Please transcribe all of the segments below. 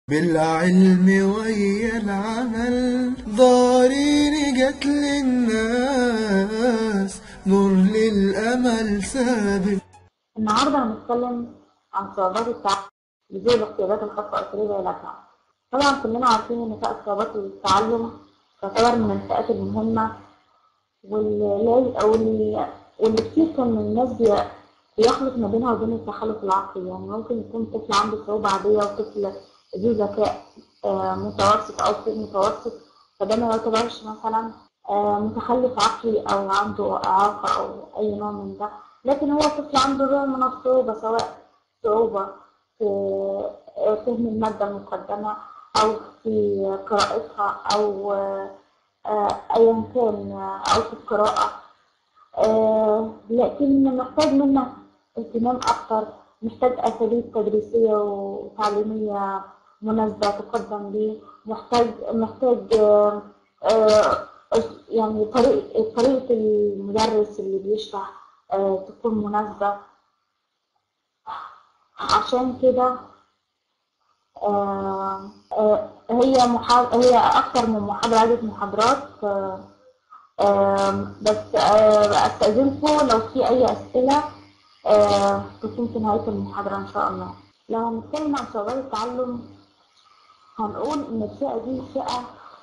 بالعلم ويا العمل ضارين جت للناس نور للأمل سابق النهارده هنتكلم عن صعوبات التعلم ازاي الاختيارات الخاصة أساليب علاجها طبعا كلنا عارفين إن فئة صعوبات التعلم تعتبر من الفئات المهمة واللي واللي واللي كتير كان من الناس بي- بيخلط ما بينها وبين التخلف العقلي يعني ممكن يكون طفل عنده صعوبة عادية وطفل ذو ذكاء آه، متوسط أو فوق متوسط فده ما يعتبرش مثلا آه، متخلف عقلي أو عنده إعاقة أو أي نوع من ده لكن هو طفل عنده نوع من الصعوبة سواء صعوبة في آه، فهم المادة المقدمة أو في قراءتها أو آه، آه، أيا كان آه، أو في القراءة آه، لكن محتاج منا اهتمام أكتر محتاج أساليب تدريسية وتعليمية مناسبة تقدم ليه محتاج محتاج آه، آه، يعني طريقة طريقة المدرس اللي بيشرح آه، تكون مناسبة عشان كده آه، آه، هي محا... هي أكتر من محاضرة عدة محاضرات آه، آم، بس آه، أستأذنكم لو في أي أسئلة آه، تكون في نهاية المحاضرة إن شاء الله لو هنتكلم عن صعوبات التعلم هنقول إن الفئة دي فئة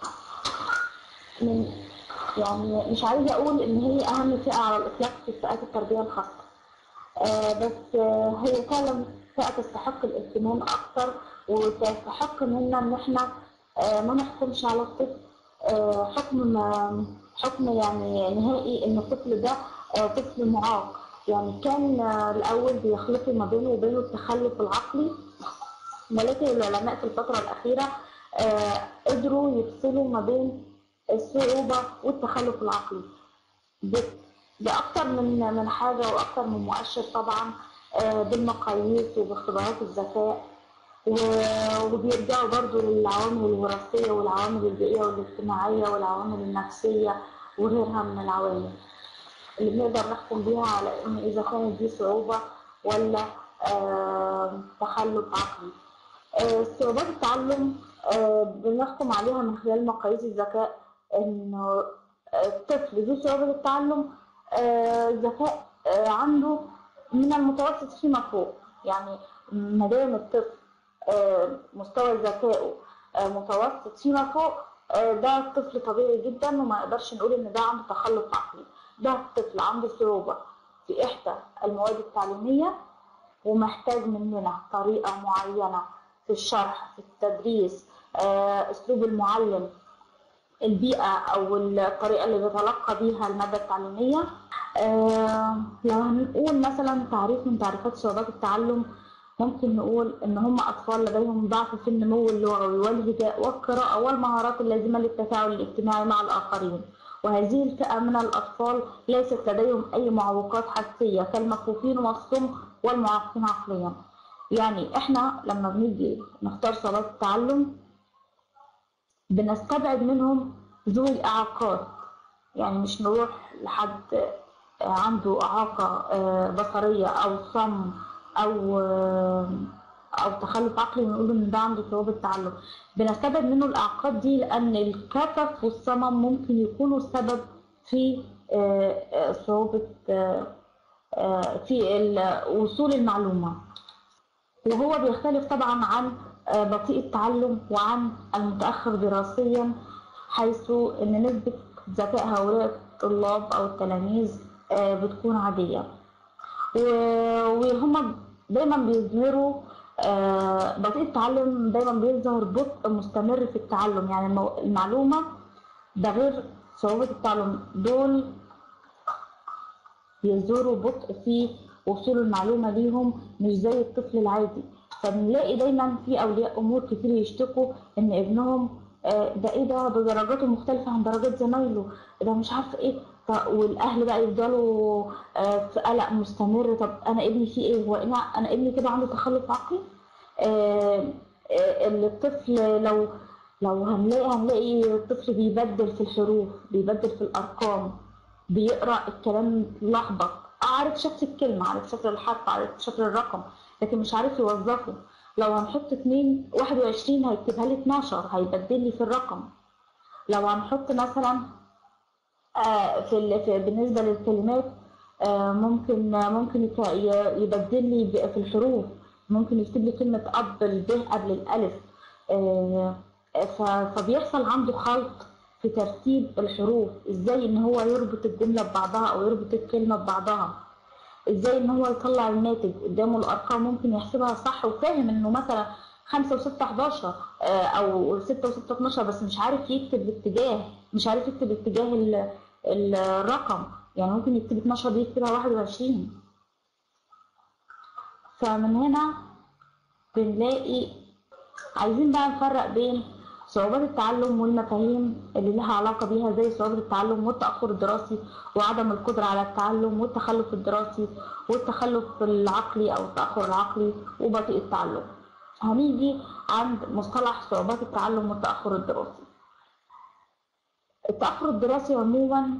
من يعني مش عايزة أقول إن هي أهم فئة على الإطلاق في فئات التربية الخاصة آه، بس آه، هي فعلا فئة تستحق الاهتمام أكتر وتستحق منا إن إحنا آه، ما نحكمش على الطفل آه، حكم ما- حكم يعني نهائي إن الطفل ده آه، طفل معاق يعني كان آه، الأول بيخلطوا ما بينه وبين التخلف العقلي ولكن العلماء في الفترة الأخيرة آه، قدروا يفصلوا ما بين الصعوبة والتخلف العقلي ب- بأكتر من من حاجة وأكتر من مؤشر طبعا آه، بالمقاييس وباختبارات الذكاء و- وبيرجعوا برضو للعوامل الوراثية والعوامل البيئية والاجتماعية والعوامل النفسية وغيرها من العوامل اللي بنقدر نحكم بيها على إن إذا كانت دي صعوبة ولا آه، تخلف عقلي. آه، صعوبات التعلم آه، بنحكم عليها من خلال مقاييس الذكاء إنه الطفل ذو صعوبة التعلم آه، الذكاء آه، عنده من المتوسط فيما فوق يعني ما دام الطفل آه، مستوى ذكائه آه، متوسط فيما فوق آه، ده طفل طبيعي جدا وما نقدرش نقول ان ده عنده تخلف عقلي ده طفل عنده صعوبة في إحدى المواد التعليمية ومحتاج مننا طريقة معينة في الشرح في التدريس آه، أسلوب المعلم البيئة أو الطريقة اللي بيتلقى بيها المادة التعليمية آه، لو هنقول مثلا تعريف من تعريفات صعوبات التعلم ممكن نقول إن هم أطفال لديهم ضعف في النمو اللغوي والهجاء والقراءة والمهارات اللازمة للتفاعل الاجتماعي مع الآخرين وهذه الفئة من الأطفال ليست لديهم أي معوقات حسية كالمكفوفين والصم والمعاقين عقليا يعني إحنا لما بنيجي نختار صعوبات التعلم بنستبعد منهم ذوي الإعاقات يعني مش نروح لحد آه، عنده إعاقة آه، بصرية أو صم أو آه، أو تخلف عقلي ونقول إن ده عنده صعوبة تعلم بنستبعد منه الإعاقات دي لأن الكفف والصمم ممكن يكونوا السبب في آه، آه، صعوبة آه، آه، في ال- وصول المعلومة وهو بيختلف طبعا عن آه، بطيء التعلم وعن المتأخر دراسيا حيث أن نسبة ذكاء هؤلاء الطلاب أو التلاميذ آه، بتكون عادية و- وهم دايما بيظهروا آه، بطيء التعلم دايما بيظهر بطء مستمر في التعلم يعني المو- المعلومة ده غير صعوبة التعلم دول بيظهروا بطء في وصول المعلومة ليهم مش زي الطفل العادي فبنلاقي دايما في أولياء أمور كتير يشتكوا إن ابنهم آه، ده إيه ده ده درجاته مختلفة عن درجات زمايله ده مش عارفة إيه ط- والأهل بقى يفضلوا آه، في قلق مستمر طب أنا ابني فيه إيه هو أنا أنا ابني كده عنده تخلف عقلي آه، آه، الطفل لو لو هنلاقي هنلاقي الطفل بيبدل في الحروف بيبدل في الأرقام بيقرأ الكلام لخبط عارف شكل الكلمة عارف شكل الحرف عارف شكل الرقم لكن مش عارف يوظفه لو هنحط اتنين واحد وعشرين هيكتبها لي اتناشر هيبدل لي في الرقم لو هنحط مثلا آه، في, ال- في بالنسبة للكلمات آه، ممكن ممكن يك- ي- يبدل لي ب- في الحروف ممكن يكتب لي كلمة أب الب قبل الألف آه، ف- فبيحصل عنده خلط في ترتيب الحروف ازاي ان هو يربط الجملة ببعضها او يربط الكلمة ببعضها ازاي ان هو يطلع الناتج قدامه الارقام ممكن يحسبها صح وفاهم انه مثلا 5 و6 11 آه، او 6 و6 12 بس مش عارف يكتب الاتجاه مش عارف يكتب اتجاه ال- ال- الرقم يعني ممكن يكتب 12 دي يكتبها 21 فمن هنا بنلاقي عايزين بقى نفرق بين صعوبات التعلم والمفاهيم اللي لها علاقة بيها زي صعوبة التعلم والتأخر الدراسي وعدم القدرة على التعلم والتخلف الدراسي والتخلف العقلي أو التأخر العقلي وبطيء التعلم هنيجي عند مصطلح صعوبات التعلم والتأخر الدراسي التأخر الدراسي عموما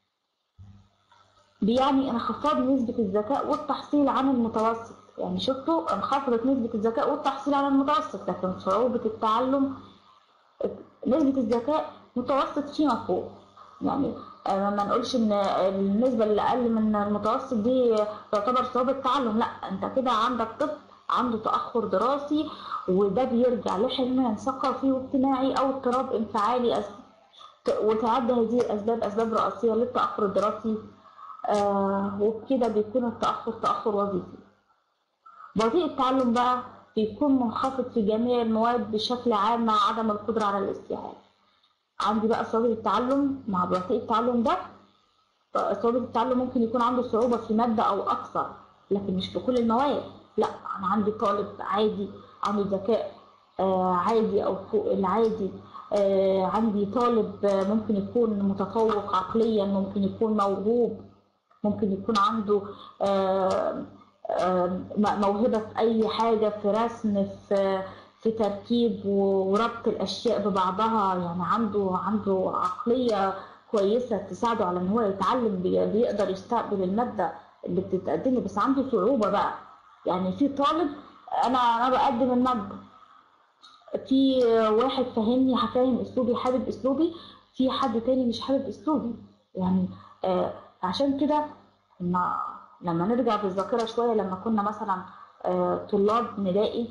بيعني انخفاض نسبة الذكاء والتحصيل عن المتوسط يعني شفتوا انخفضت نسبة الذكاء والتحصيل عن المتوسط لكن صعوبة التعلم نسبة الذكاء متوسط فيما فوق يعني آه، ما نقولش ان النسبة اللي اقل من المتوسط دي تعتبر صعوبة تعلم لا انت كده عندك طفل عنده تأخر دراسي وده بيرجع لحرمان ثقافي واجتماعي او اضطراب انفعالي أس- وتعدى هذه الاسباب اسباب رئيسية للتأخر الدراسي آه وبكده بيكون التأخر تأخر وظيفي بطيء التعلم بقى بيكون منخفض في جميع المواد بشكل عام مع عدم القدرة على الاستيعاب عندي بقى صعوبة التعلم مع بطيء التعلم ده صعوبة التعلم ممكن يكون عنده صعوبة في مادة أو أكثر لكن مش في كل المواد لا أنا عندي طالب عادي عنده ذكاء آه، عادي أو فوق العادي آه، عندي طالب آه، ممكن يكون متفوق عقليا ممكن يكون موهوب ممكن يكون عنده آه، آه، م- موهبة في أي حاجة في رسم في في تركيب وربط الأشياء ببعضها يعني عنده عنده عقلية كويسة تساعده على إن هو يتعلم بي- بيقدر يستقبل المادة اللي بتتقدم له بس عنده صعوبة بقى يعني في طالب أنا أنا بقدم المادة في واحد فاهمني فاهم اسلوبي حابب اسلوبي في حد تاني مش حابب اسلوبي يعني آه عشان كده لما لما نرجع بالذاكره شويه لما كنا مثلا آه طلاب نلاقي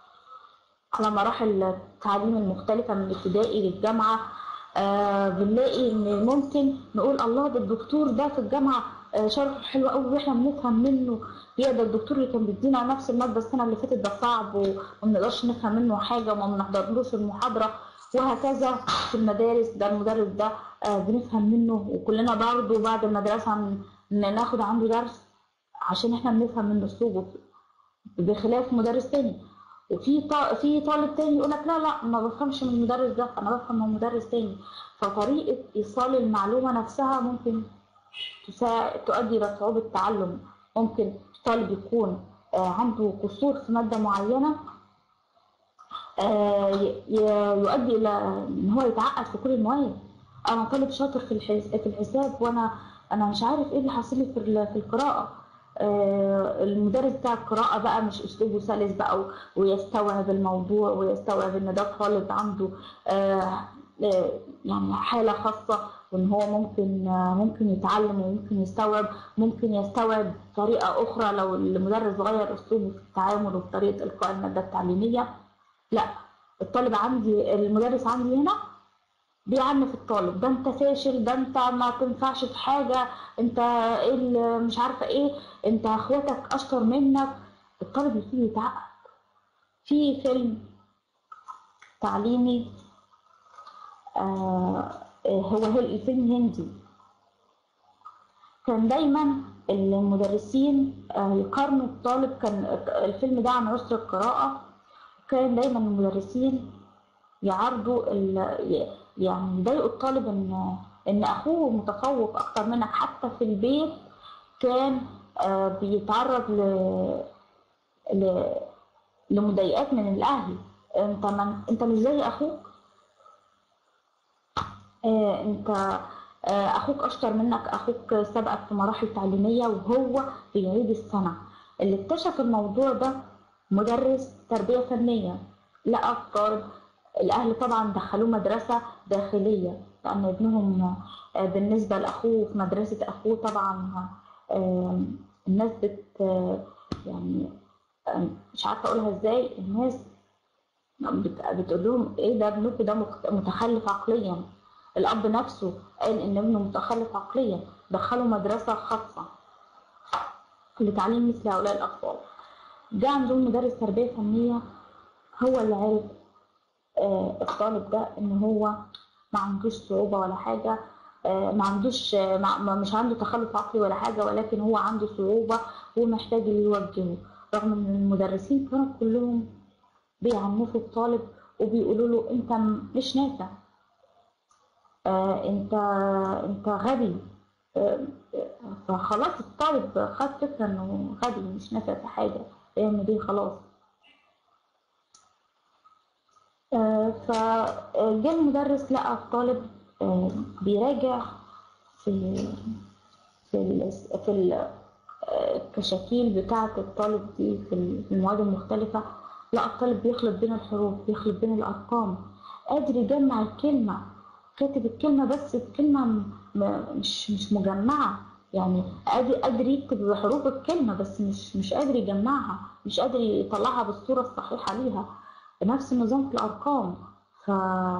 على مراحل التعليم المختلفه من الابتدائي للجامعه آه بنلاقي ان ممكن نقول الله ده الدكتور ده في الجامعه آه شرحه حلو قوي واحنا بنفهم منه يا ده الدكتور اللي كان بيدينا نفس الماده السنه اللي فاتت ده صعب وما بنقدرش نفهم منه حاجه وما بنحضرلوش المحاضره وهكذا في المدارس ده المدرس ده آه بنفهم منه وكلنا برضه بعد المدرسه ن- ناخد عنده درس عشان احنا بنفهم منه اسلوبه بخلاف مدرس تاني وفي طا... في طالب تاني يقول لك لا لا ما بفهمش من المدرس ده انا بفهم من مدرس تاني فطريقه ايصال المعلومه نفسها ممكن تسا... تؤدي الى صعوبه تعلم ممكن طالب يكون آه، عنده قصور في ماده معينه آه، ي- ي- يؤدي الى ان هو يتعقد في كل المواد انا طالب شاطر في الحس... في الحساب وانا انا مش عارف ايه اللي حاصل لي في ال- في القراءه آه، المدرس بتاع القراءة بقى مش أسلوبه سلس بقى و- ويستوعب الموضوع ويستوعب إن ده طالب عنده آه، آه، يعني حالة خاصة وإن هو ممكن آه، ممكن يتعلم وممكن يستوعب ممكن يستوعب طريقة أخرى لو المدرس غير أسلوبه في التعامل وفي طريقة إلقاء المادة التعليمية لا الطالب عندي المدرس عندي هنا بيعنف الطالب ده انت فاشل ده انت ما تنفعش في حاجة انت ايه اللي مش عارفة ايه انت اخواتك اشطر منك الطالب يبتدي يتعقد في فيلم تعليمي آه هو هل- الفيلم هندي كان دايما المدرسين آه، يقارنوا الطالب كان الفيلم ده عن عسر القراءة كان دايما المدرسين يعرضوا ال- يعني يضايقوا الطالب ان ان اخوه متفوق اكتر منك حتى في البيت كان آه، بيتعرض ل ل لمضايقات من الاهل انت من انت مش زي اخوك آه، انت آه، اخوك اشطر منك اخوك سبقك في مراحل تعليميه وهو بيعيد السنه اللي اكتشف الموضوع ده مدرس تربية فنية لقى الطالب الأهل طبعا دخلوه مدرسة داخلية لأن ابنهم آه، بالنسبة لأخوه في مدرسة أخوه طبعا آه، الناس بت آه، يعني آه، مش عارفة أقولها إزاي الناس بت- بتقول لهم إيه ده ابنكم ده مخت- متخلف عقليا الأب نفسه قال إن ابنه متخلف عقليا دخله مدرسة خاصة لتعليم مثل هؤلاء الأطفال جه عندهم مدرس تربية فنية هو اللي عرف آه، الطالب ده ان هو ما عندوش صعوبة ولا حاجة آه، ما عندوش آه، ما- ما- مش عنده تخلف عقلي ولا حاجة ولكن هو عنده صعوبة ومحتاج اللي يوجهه رغم ان المدرسين كانوا كلهم بيعنفوا الطالب وبيقولوا له انت م- مش نافع آه، انت انت غبي آه، آه، فخلاص الطالب خد فكرة انه غبي مش نافع في حاجة يعمل ايه خلاص آه، فجاء المدرس لقى الطالب آه، بيراجع في في ال في ال- آه، الكشاكيل بتاعة الطالب دي في ال- في المواد المختلفة لقى الطالب بيخلط بين الحروف بيخلط بين الأرقام قادر يجمع الكلمة كاتب الكلمة بس الكلمة م- م- مش مش مجمعة يعني قادر قادر يكتب بحروف الكلمة بس مش مش قادر يجمعها مش قادر يطلعها بالصورة الصحيحة ليها نفس النظام في الأرقام ف...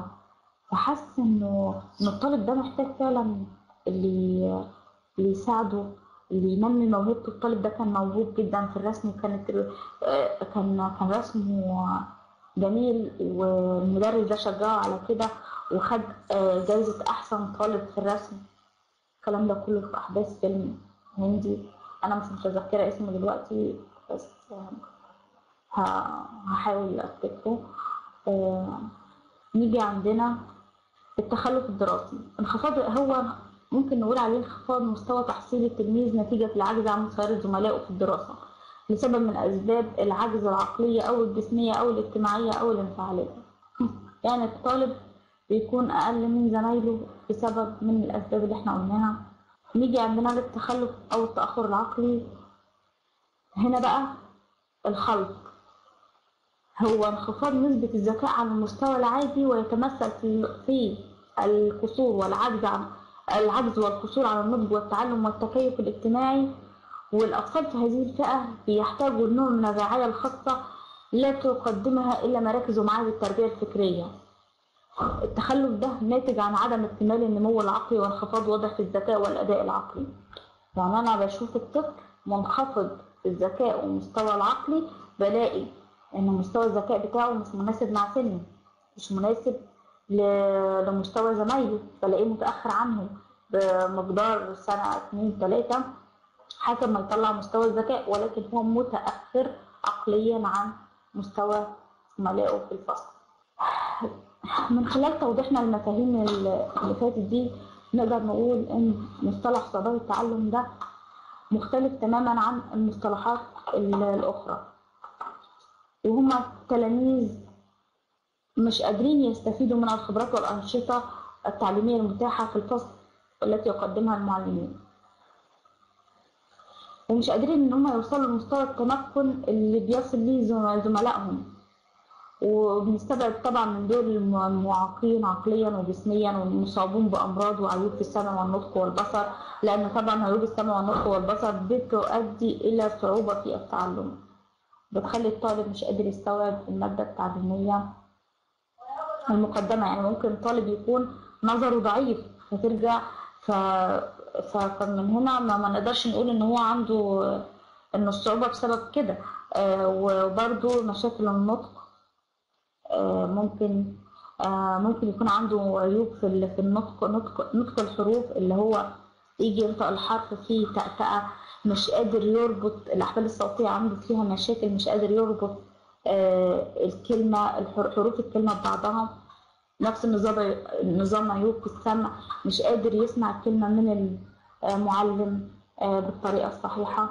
فحس إنه إن الطالب ده محتاج فعلا اللي اللي يساعده اللي ينمي موهبته الطالب ده كان موهوب جدا في الرسم وكانت ال- آه، كان كان رسمه جميل والمدرس ده شجعه على كده وخد آه، جايزة أحسن طالب في الرسم الكلام ده كله في أحداث فيلم هندي أنا مش متذكرة اسمه دلوقتي بس آه، ه- هحاول أفتكره آه، نيجي عندنا التخلف الدراسي انخفاض هو ممكن نقول عليه انخفاض مستوى تحصيل التلميذ نتيجة العجز عن مسايرة زملائه في الدراسة لسبب من أسباب العجز العقلية أو الجسمية أو الاجتماعية أو الانفعالية يعني الطالب بيكون أقل من زمايله بسبب من الأسباب اللي احنا قلناها نيجي عندنا للتخلف أو التأخر العقلي هنا بقى الخلط هو انخفاض نسبة الذكاء عن المستوى العادي ويتمثل في في القصور والعجز عن العجز والقصور عن النضج والتعلم والتكيف الاجتماعي والأطفال في هذه الفئة بيحتاجوا لنوع من الرعاية الخاصة لا تقدمها إلا مراكز ومعاهد التربية الفكرية التخلف ده ناتج عن عدم اكتمال النمو العقلي وانخفاض واضح في الذكاء والأداء العقلي يعني أنا بشوف الطفل منخفض في الذكاء والمستوى العقلي بلاقي إن مستوى الذكاء بتاعه مش مناسب مع سنه مش مناسب ل- لمستوى زمايله بلاقيه متأخر عنه بمقدار سنة اتنين تلاتة حسب ما يطلع مستوى الذكاء ولكن هو متأخر عقليا عن مستوى زملائه في الفصل من خلال توضيحنا المفاهيم اللي فاتت دي نقدر نقول ان مصطلح صعوبات التعلم ده مختلف تماما عن المصطلحات ال- الأخرى وهما التلاميذ مش قادرين يستفيدوا من الخبرات والأنشطة التعليمية المتاحة في الفصل التي يقدمها المعلمين ومش قادرين ان هم يوصلوا لمستوى التمكن اللي بيصل ليه زم- زملائهم وبنستبعد طبعا من دول الم- المعاقين عقليا وجسميا والمصابون بامراض وعيوب في السمع والنطق والبصر لان طبعا عيوب السمع والنطق والبصر بتؤدي الى صعوبه في التعلم بتخلي الطالب مش قادر يستوعب الماده التعليميه المقدمه يعني ممكن طالب يكون نظره ضعيف فترجع ف... ف... فمن هنا ما, ما نقدرش نقول ان هو عنده ان الصعوبه بسبب كده آه، وبرضه مشاكل النطق آه، ممكن آه، ممكن يكون عنده عيوب في ال- في النطق نطق نطق الحروف اللي هو يجي ينطق الحرف فيه تأتأة مش قادر يربط الأحبال الصوتية عنده فيها مشاكل مش قادر يربط آه، الكلمة الحر- حروف الكلمة ببعضها نفس النظام نظام عيوب في السمع مش قادر يسمع الكلمة من المعلم آه، بالطريقة الصحيحة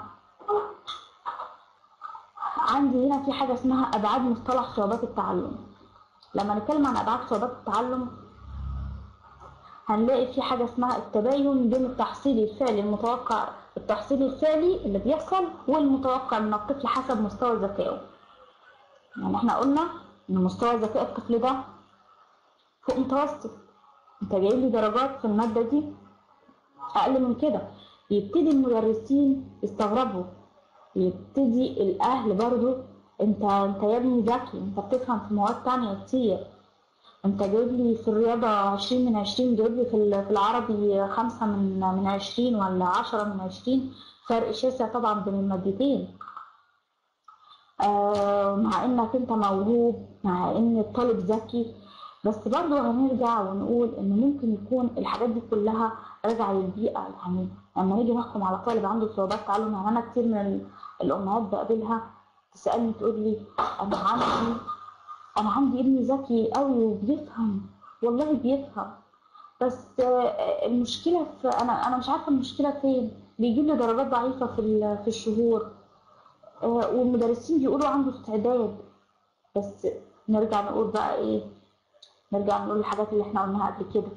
عندي هنا في حاجة اسمها أبعاد مصطلح صعوبات التعلم لما نتكلم عن أبعاد صعوبات التعلم هنلاقي في حاجة اسمها التباين بين التحصيل الفعلي المتوقع التحصيل الفعلي اللي بيحصل والمتوقع من الطفل حسب مستوى ذكائه يعني احنا قلنا ان مستوى ذكاء الطفل ده فوق متوسط انت جايب لي درجات في المادة دي اقل من كده يبتدي المدرسين يستغربوا يبتدي الاهل برضو انت انت يا ابني ذكي انت بتفهم في مواد تانية كتير انت جايب لي في الرياضة عشرين من عشرين جايب لي في ال- في العربي خمسة من من عشرين ولا عشرة من عشرين فرق شاسع طبعا بين المادتين آه مع انك انت موهوب مع ان الطالب ذكي بس برضه هنرجع ونقول ان ممكن يكون الحاجات دي كلها راجعه للبيئه يعني لما نيجي نحكم على طالب عنده صعوبات تعلم يعني انا كتير من ال- الامهات بقابلها تسالني تقول لي انا عندي انا عندي ابني ذكي قوي وبيفهم والله بيفهم بس آه، المشكله في انا انا مش عارفه المشكله فين بيجيب لي درجات ضعيفه في ال- في الشهور آه، والمدرسين بيقولوا عنده استعداد بس نرجع نقول بقى ايه نرجع نقول الحاجات اللي احنا قلناها قبل كده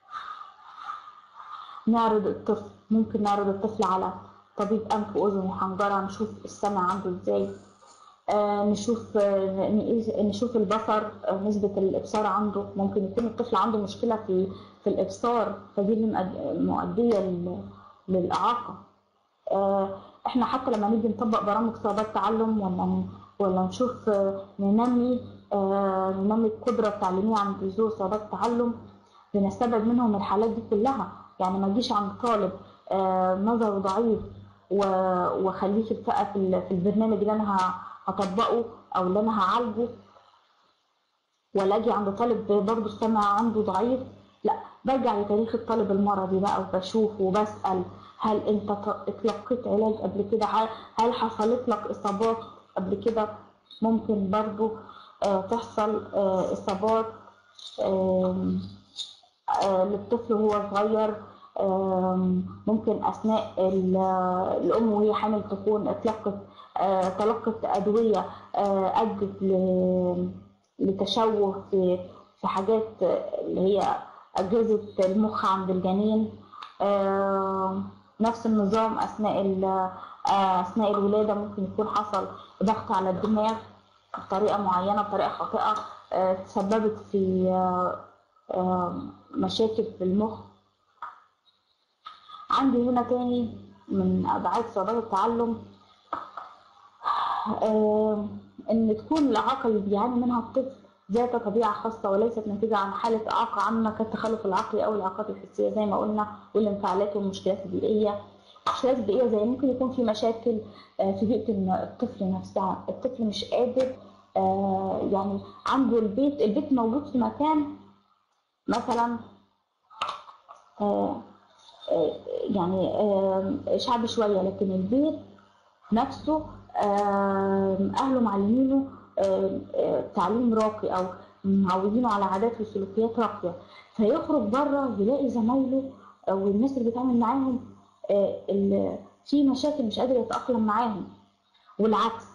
نعرض الطفل ممكن نعرض الطفل على طبيب انف واذن وحنجره نشوف السمع عنده ازاي آه نشوف آه نقيس- نشوف البصر آه نسبة الإبصار عنده ممكن يكون الطفل عنده مشكلة في في الإبصار فدي اللي مؤد- مؤدية لل- للإعاقة آه، احنا حتى لما نيجي نطبق برامج صعوبات تعلم ولا ن- ولا نشوف آه، ننمي آه، ننمي القدرة التعليمية عند ذوي صعوبات التعلم بنستبعد منهم الحالات دي كلها يعني ما اجيش عند طالب آه، نظره ضعيف و- واخليه في الفئة في ال- في البرنامج اللي انا ه- هطبقه او اللي انا هعالجه ولا اجي عند طالب برضه السمع عنده ضعيف لا برجع لتاريخ الطالب المرضي بقى وبشوف وبسأل هل انت ت- اتلقيت علاج قبل كده هل هل حصلت لك اصابات قبل كده ممكن برضه آه، تحصل آه، اصابات آم، آه، للطفل وهو صغير آم، ممكن اثناء ال- الام وهي حامل تكون اتلقت آه، تلقت ادويه آه، ادت ل- لتشوه في في حاجات اللي هي اجهزه المخ عند الجنين آه، نفس النظام اثناء ال- آه، اثناء الولاده ممكن يكون حصل ضغط على الدماغ بطريقه معينه بطريقه خاطئه آه، تسببت في آه، آه، مشاكل في المخ عندي هنا تاني من أبعاد صعوبات التعلم آه، إن تكون الإعاقة اللي بيعاني منها الطفل ذات طبيعة خاصة وليست نتيجة عن حالة إعاقة عامة كالتخلف العقلي أو الإعاقات الحسية زي ما قلنا والانفعالات والمشكلات البيئية المشكلات البيئية زي ممكن يكون في مشاكل آه، في بيئة الطفل نفسها الطفل مش قادر آه، يعني عنده البيت البيت موجود في مكان مثلا آه، آه، يعني آه، شعبي شوية لكن البيت نفسه آه، أهله معلمينه آه، آه، تعليم راقي أو معودينه على عادات وسلوكيات راقية فيخرج بره يلاقي زمايله أو الناس اللي بيتعامل معاهم آه، اللي في مشاكل مش قادر يتأقلم معاهم والعكس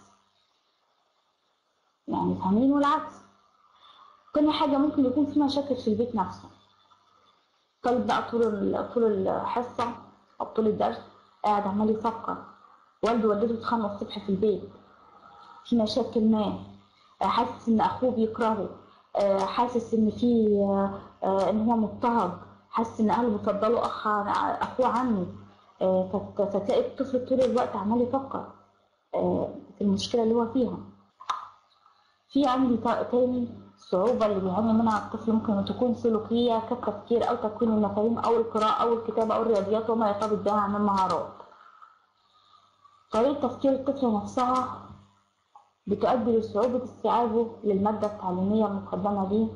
يعني فاهمين والعكس تاني حاجة ممكن يكون في مشاكل في البيت نفسه طالب بقى طول ال- طول الحصة أو طول الدرس قاعد عمال يفكر والده ووالدته اتخانقوا الصبح في البيت في مشاكل ما آه، حاسس إن أخوه بيكرهه آه، حاسس إن في آه، آه، إن هو مضطهد حاسس إن أهله بيفضلوا أخ أخوه عنه آه، فت- فتلاقي الطفل طول الوقت عمال يفكر آه، في المشكلة اللي هو فيها في عندي تا- تاني الصعوبة اللي بيعاني منها الطفل ممكن تكون سلوكية كالتفكير أو تكوين المفاهيم أو القراءة أو الكتابة أو الرياضيات وما يرتبط بها من مهارات. طريقة تفكير الطفل نفسها بتؤدي لصعوبة استيعابه للمادة التعليمية المقدمة ليه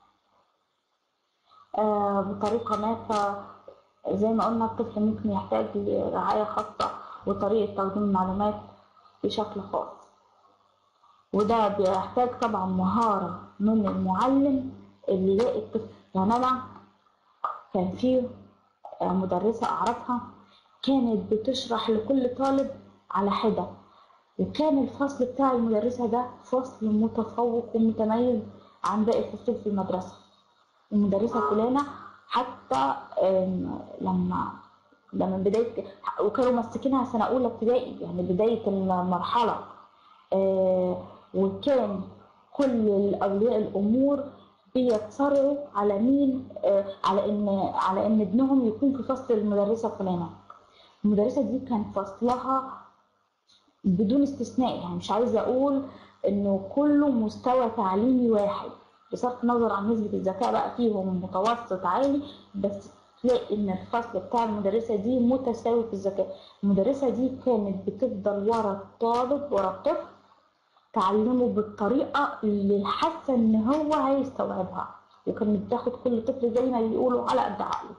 آه، بطريقة ما فزي ما قلنا الطفل ممكن يحتاج لرعاية خاصة وطريقة تقديم المعلومات بشكل خاص. وده بيحتاج طبعا مهارة من المعلم اللي يلاقي الطفل يعني أنا كان في مدرسة أعرفها كانت بتشرح لكل طالب على حدة وكان الفصل بتاع المدرسة ده فصل متفوق ومتميز عن باقي الفصول في المدرسة المدرسة فلانة حتى آم، لما لما بداية وكانوا ماسكينها سنة أولى ابتدائي يعني بداية المرحلة آه، وكان كل اولياء الامور بيتصارعوا على مين آه، على ان على ان ابنهم يكون في فصل المدرسه فلانه المدرسه دي كان فصلها بدون استثناء يعني مش عايزه اقول انه كله مستوى تعليمي واحد بصرف النظر عن نسبه الذكاء بقى فيهم متوسط عالي بس تلاقي ان الفصل بتاع المدرسه دي متساوي في الذكاء المدرسه دي كانت بتفضل ورا الطالب ورا الطفل تعلمه بالطريقه اللي حاسه ان هو هيستوعبها وكانت بتاخد كل طفل زي ما بيقولوا على قد عقله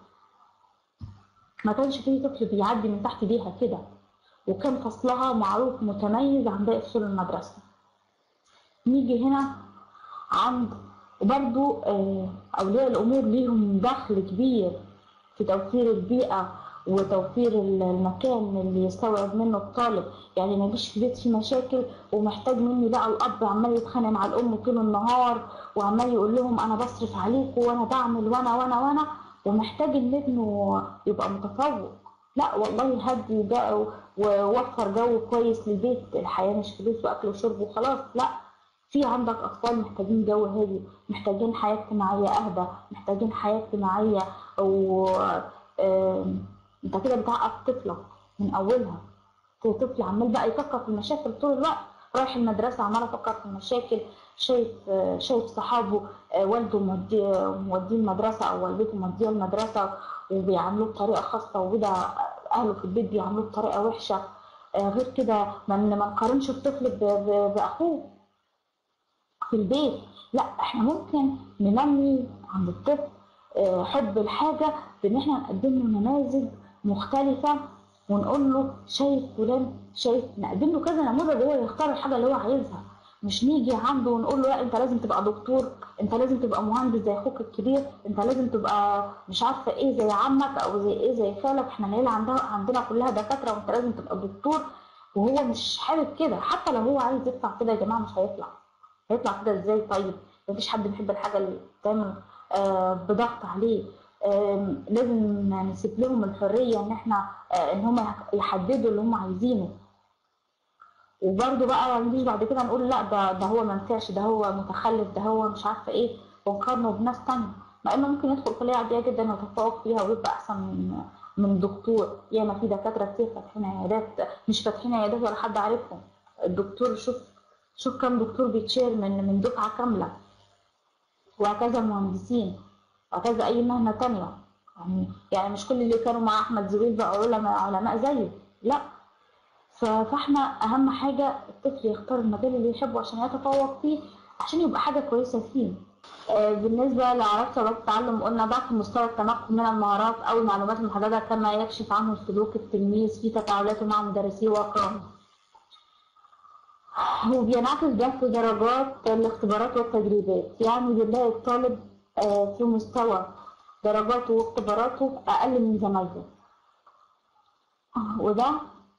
ما كانش فيه طفل بيعدي من تحت ايديها كده وكان فصلها معروف متميز عن باقي فصول المدرسة نيجي هنا عند وبرضو آه، أولياء الأمور ليهم دخل كبير في توفير البيئة وتوفير المكان اللي يستوعب منه الطالب يعني ما يجيش في بيت فيه مشاكل ومحتاج مني بقى الأب عمال يتخانق مع الأم طول النهار وعمال يقول لهم أنا بصرف عليكم وأنا بعمل وأنا وأنا وأنا ومحتاج إن ابنه يبقى متفوق لا والله هدي بقى ووفر جو كويس للبيت الحياة مش فلوس وأكل وشرب وخلاص لا في عندك أطفال محتاجين جو هادي محتاجين حياة اجتماعية أهدى محتاجين حياة اجتماعية و آم، أنت كده بتعقد طفلة من أولها طفل عمال بقى يفكر في المشاكل طول الوقت رايح المدرسة عمال أفكر في المشاكل شايف آه، شايف صحابه آه، والده موديه موديه المدرسة أو والدته موديه المدرسة وبيعاملوه بطريقة خاصة وده أهله في البيت بيعاملوه بطريقة وحشة آه، غير كده ما ما نقارنش الطفل ب- ب- بأخوه في البيت لا احنا ممكن ننمي عند الطفل آه، حب الحاجة بان احنا نقدم له نماذج مختلفة ونقول له شايف فلان شايف نقدم له كذا نموذج هو يختار الحاجة اللي هو عايزها مش نيجي عنده ونقول له لا انت لازم تبقى دكتور انت لازم تبقى مهندس زي اخوك الكبير انت لازم تبقى مش عارفه ايه زي عمك او زي ايه زي خالك احنا العيله عندها عندنا كلها دكاتره وانت لازم تبقى دكتور وهو مش حابب كده حتى لو هو عايز يطلع كده يا جماعه مش هيطلع هيطلع كده ازاي طيب مفيش حد بيحب الحاجه اللي تعمل آه بضغط عليه آم، لازم نسيب لهم الحريه ان احنا آه ان هم يحددوا اللي هم عايزينه وبرده بقى ما نجيش بعد كده نقول لا ده ده هو ما نفعش ده هو متخلف ده هو مش عارفه ايه ونقارنه بناس تانية مع انه ممكن يدخل كليه عاديه جدا ويتفوق فيها ويبقى احسن من من دكتور ياما في دكاتره كتير فاتحين عيادات مش فاتحين عيادات ولا حد عارفهم الدكتور شوف شوف كم دكتور بيتشير من من دفعه كامله وهكذا المهندسين وهكذا اي مهنه تانية يعني يعني مش كل اللي كانوا مع احمد زويل بقى علماء علماء زيه لا ف- فاحنا اهم حاجه الطفل يختار المجال اللي يحبه عشان يتفوق فيه عشان يبقى حاجه كويسه فيه آه، بالنسبة لأعراض صعوبات التعلم قلنا ضعف مستوى التمكن من المهارات أو المعلومات المحددة كما يكشف عنه سلوك التلميذ في تفاعلاته مع مدرسيه وأقرانه. وبينعكس ده في درجات الاختبارات والتدريبات يعني بنلاقي الطالب آه، في مستوى درجاته واختباراته أقل من زمايله وده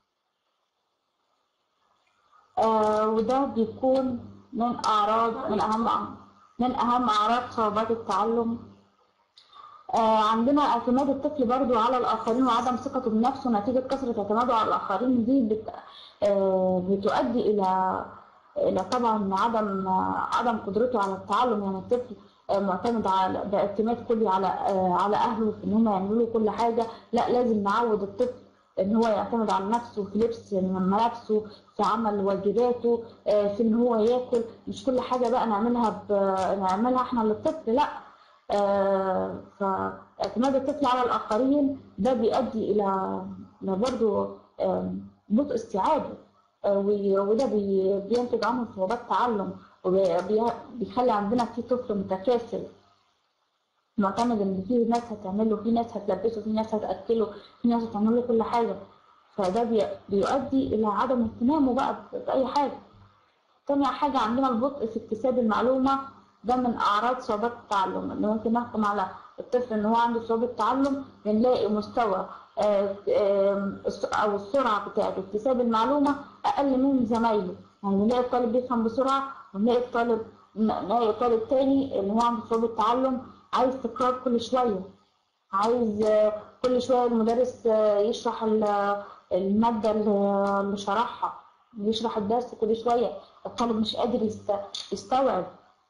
آه، وده بيكون من أعراض من أهم من أهم أعراض صعوبات التعلم آه، عندنا اعتماد الطفل برضو على الآخرين وعدم ثقته بنفسه نتيجة كثرة اعتماده على الآخرين دي بت... آه، بتؤدي إلى إلى طبعا عدم آه، عدم قدرته على التعلم يعني الطفل آه، معتمد على باعتماد كلي على آه، على أهله في إن هم يعملوا له كل حاجة لا لازم نعود الطفل إن هو يعتمد على نفسه في لبس ملابسه في عمل واجباته آه، في إن هو ياكل مش كل حاجة بقى نعملها ب... نعملها إحنا للطفل لا آه، فاعتماد الطفل على الآخرين ده بيؤدي إلى إلى برضه آم، بطء استيعابه آه، وي- وده بي- بينتج عنه صعوبات تعلم وبيخلي عندنا في طفل متكاسل معتمد ان في ناس هتعمله في ناس هتلبسه في ناس هتاكله في ناس هتعمل له كل حاجه فده بي- بيؤدي الى عدم اهتمامه بقى ب- باي حاجه تاني حاجة عندنا البطء في اكتساب المعلومة ده من أعراض صعوبات التعلم اللي ممكن نحكم على الطفل إن هو عنده صعوبة تعلم بنلاقي مستوى آه، آه، الس- أو السرعة بتاعة اكتساب المعلومة أقل من زمايله يعني نلاقي الطالب بيفهم بسرعة ونلاقي الطالب نلاقي الطالب تاني اللي هو عنده صعوبة تعلم عايز تكرار كل شوية عايز آه، كل شوية المدرس آه، يشرح ال- المادة اللي اللي شرحها يشرح الدرس كل شوية الطالب مش قادر يست- يستوعب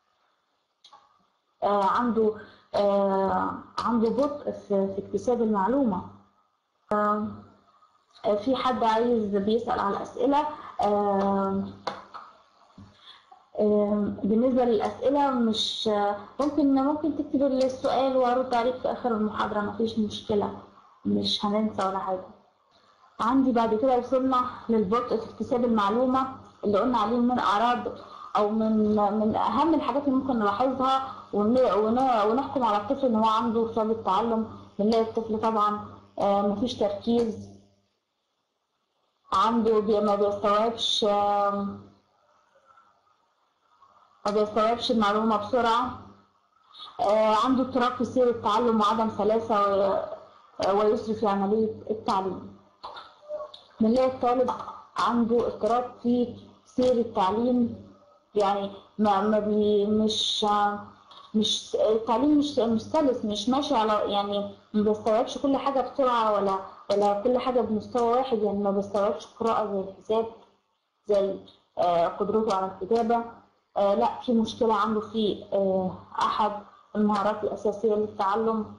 آه، عنده آه، عنده بطء في في اكتساب المعلومة آه، آه، في حد عايز بيسأل على الأسئلة آه، آه، بالنسبة للأسئلة مش آه، ممكن ممكن تكتب السؤال وأرد عليك في آخر المحاضرة مفيش مشكلة مش هننسى ولا حاجة عندي بعد كده وصلنا للبطء في اكتساب المعلومة اللي قلنا عليه من أعراض أو من من أهم الحاجات اللي ممكن نلاحظها ون- ون- ونحكم على الطفل إن هو عنده صعوبة تعلم بنلاقي الطفل طبعا آه، مفيش تركيز عنده بي- ما بيستوعبش آم، ما بيستوعبش المعلومة بسرعة آه، عنده اضطراب في سير التعلم وعدم سلاسة و- ويسري في عملية التعليم بنلاقي الطالب عنده اضطراب في سير التعليم يعني ما ما بي مش مش التعليم مش مش سلس مش ماشي على يعني ما بيستوعبش كل حاجة بسرعة ولا ولا كل حاجة بمستوى واحد يعني ما بيستوعبش قراءة زي الحساب زي آه، قدرته على الكتابة آه، لا في مشكلة عنده في آه، أحد المهارات الأساسية للتعلم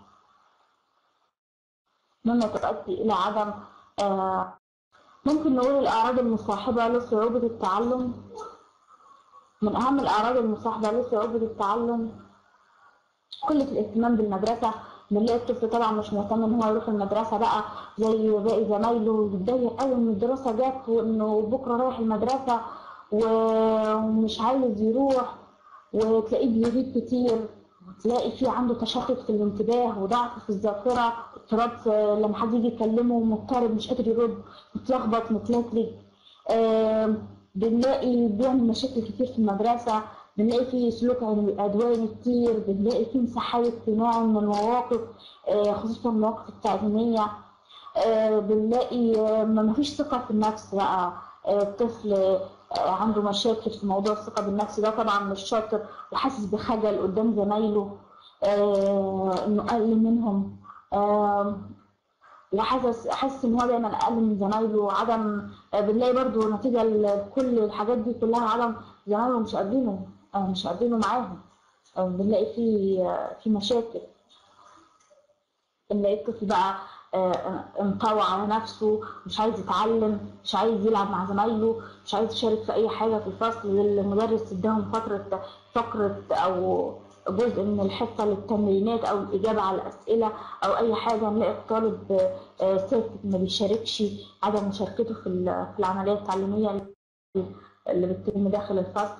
مما تؤدي إلى عدم آه، ممكن نقول الأعراض المصاحبة لصعوبة التعلم من أهم الأعراض المصاحبة لصعوبة التعلم قلة الاهتمام بالمدرسة بنلاقي الطفل طبعا مش مهتم إن هو يروح المدرسة بقى زي باقي زمايله يتضايق أوي إن الدراسة جت وإنه بكرة رايح المدرسة و- ومش عايز يروح وتلاقيه بيغيب كتير وتلاقي في عنده تشتت في الانتباه وضعف في الذاكرة اضطراب في- لما حد يجي يكلمه مضطرب مش قادر يرد متلخبط متلتلج آم، بنلاقي بيعمل مشاكل كتير في المدرسة بنلاقي فيه سلوك عدواني كتير بنلاقي فيه انسحاب اجتماعي من المواقف آه، خصوصا المواقف التعليمية آه، بنلاقي آه، ما مفيش ثقة في النفس بقى آه، الطفل آه، عنده مشاكل في موضوع الثقة بالنفس ده طبعا مش شاطر وحاسس بخجل قدام زمايله آه، انه اقل منهم آه، وحاسس حاسس ان هو دايما اقل من زمايله عدم آه، بنلاقي برضو نتيجة لكل الحاجات دي كلها عدم زمايله مش قادرينه آه، مش قادرينه معاهم آه، بنلاقي في آه، في مشاكل نلاقي الطفل بقى آه، انطوى على نفسه مش عايز يتعلم مش عايز يلعب مع زمايله مش عايز يشارك في اي حاجه في الفصل المدرس اداهم فتره فقره او جزء من الحصه للتمرينات او الاجابه على الاسئله او اي حاجه نلاقي الطالب آه، ساكت ما بيشاركش عدم مشاركته في ال- في العمليه التعليميه اللي بتتم داخل الفصل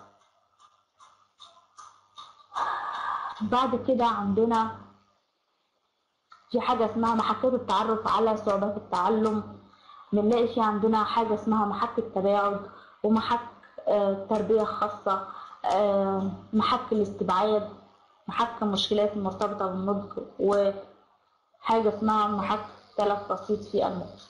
بعد كده عندنا في حاجة اسمها محكات التعرف على صعوبات التعلم بنلاقي في عندنا حاجة اسمها محك التباعد ومحك آه، تربية خاصة آه، محك الاستبعاد محك المشكلات المرتبطة بالنطق وحاجة اسمها محك تلف بسيط في النطق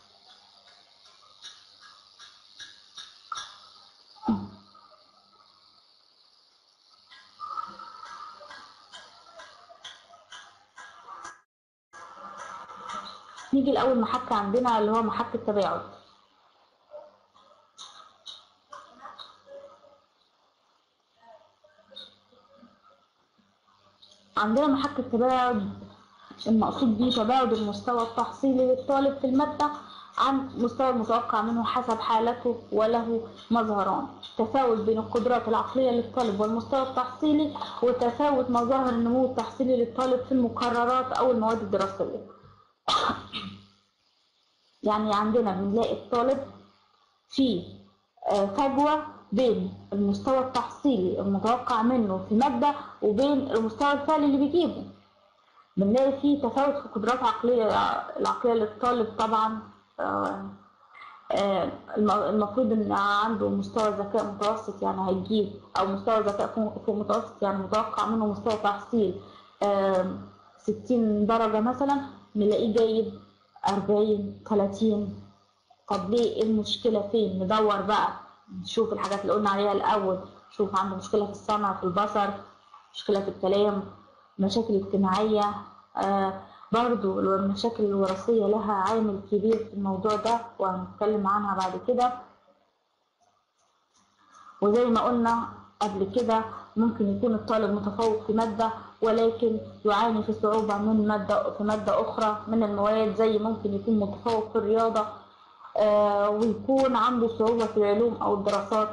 نيجي لأول محك عندنا اللي هو محك التباعد عندنا محك التباعد المقصود به تباعد المستوى التحصيلي للطالب في المادة عن مستوى المتوقع منه حسب حالته وله مظهران تفاوت بين القدرات العقلية للطالب والمستوى التحصيلي وتفاوت مظاهر النمو التحصيلي للطالب في المقررات أو المواد الدراسية يعني عندنا بنلاقي الطالب في آه، فجوة بين المستوى التحصيلي المتوقع منه في مادة وبين المستوى الفعلي اللي بيجيبه بنلاقي فيه تفاوت في قدرات عقلية العقلية للطالب طبعا آه، آه، الم- المفروض ان عنده مستوى ذكاء متوسط يعني هيجيب او مستوى ذكاء فوق فوق متوسط يعني متوقع منه مستوى تحصيل آم، 60 درجة مثلا نلاقيه جايب 40 30 طب ليه ايه المشكلة فين ندور بقى نشوف الحاجات اللي قلنا عليها الأول نشوف عنده مشكلة في السمع في البصر مشكلة في الكلام مشاكل اجتماعية آه برضو المشاكل الوراثية لها عامل كبير في الموضوع ده وهنتكلم عنها بعد كده وزي ما قلنا قبل كده ممكن يكون الطالب متفوق في مادة ولكن يعاني في صعوبة من مادة في مادة أخرى من المواد زي ممكن يكون متفوق في الرياضة آه، ويكون عنده صعوبة في العلوم أو الدراسات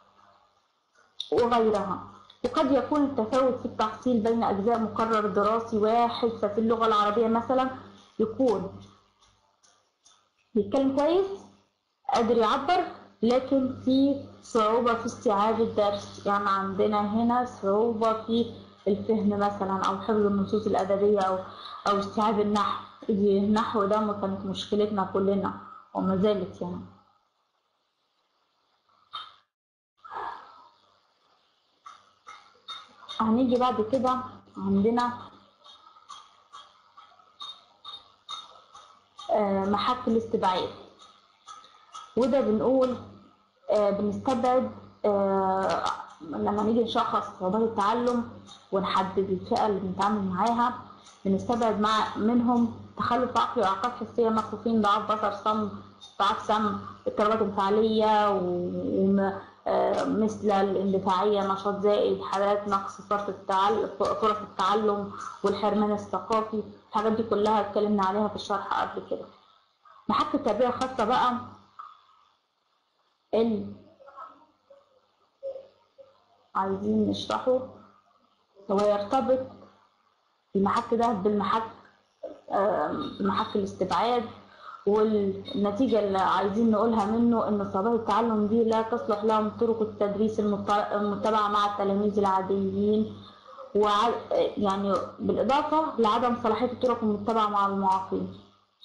وغيرها وقد يكون التفاوت في التحصيل بين أجزاء مقرر دراسي واحد ففي اللغة العربية مثلا يكون بيتكلم كويس قادر يعبر لكن في صعوبة في استيعاب الدرس يعني عندنا هنا صعوبة في الفهم مثلا أو حفظ النصوص الأدبية أو أو استيعاب النحو دي النحو ده ما كانت مشكلتنا كلنا وما زالت يعني هنيجي بعد كده عندنا آه، محك الاستبعاد وده بنقول آه، بنستبعد آه، لما نيجي نشخص صعوبات التعلم ونحدد الفئة اللي بنتعامل معاها بنستبعد مع منهم تخلف عقلي وإعاقات حسية مكفوفين ضعاف بصر صم ضعاف سمع اضطرابات انفعالية ومثل الاندفاعية نشاط زائد حالات نقص فرص التعلم فرص التعلم والحرمان الثقافي الحاجات دي كلها اتكلمنا عليها في الشرح قبل كده محك التربية الخاصة بقى اللي عايزين نشرحه هو يرتبط المحك ده بالمحك آم، محك الاستبعاد والنتيجة اللي عايزين نقولها منه إن صعوبات التعلم دي لا تصلح لهم طرق التدريس المت- المتبعة مع التلاميذ العاديين وع... يعني بالإضافة لعدم صلاحية الطرق المتبعة مع المعاقين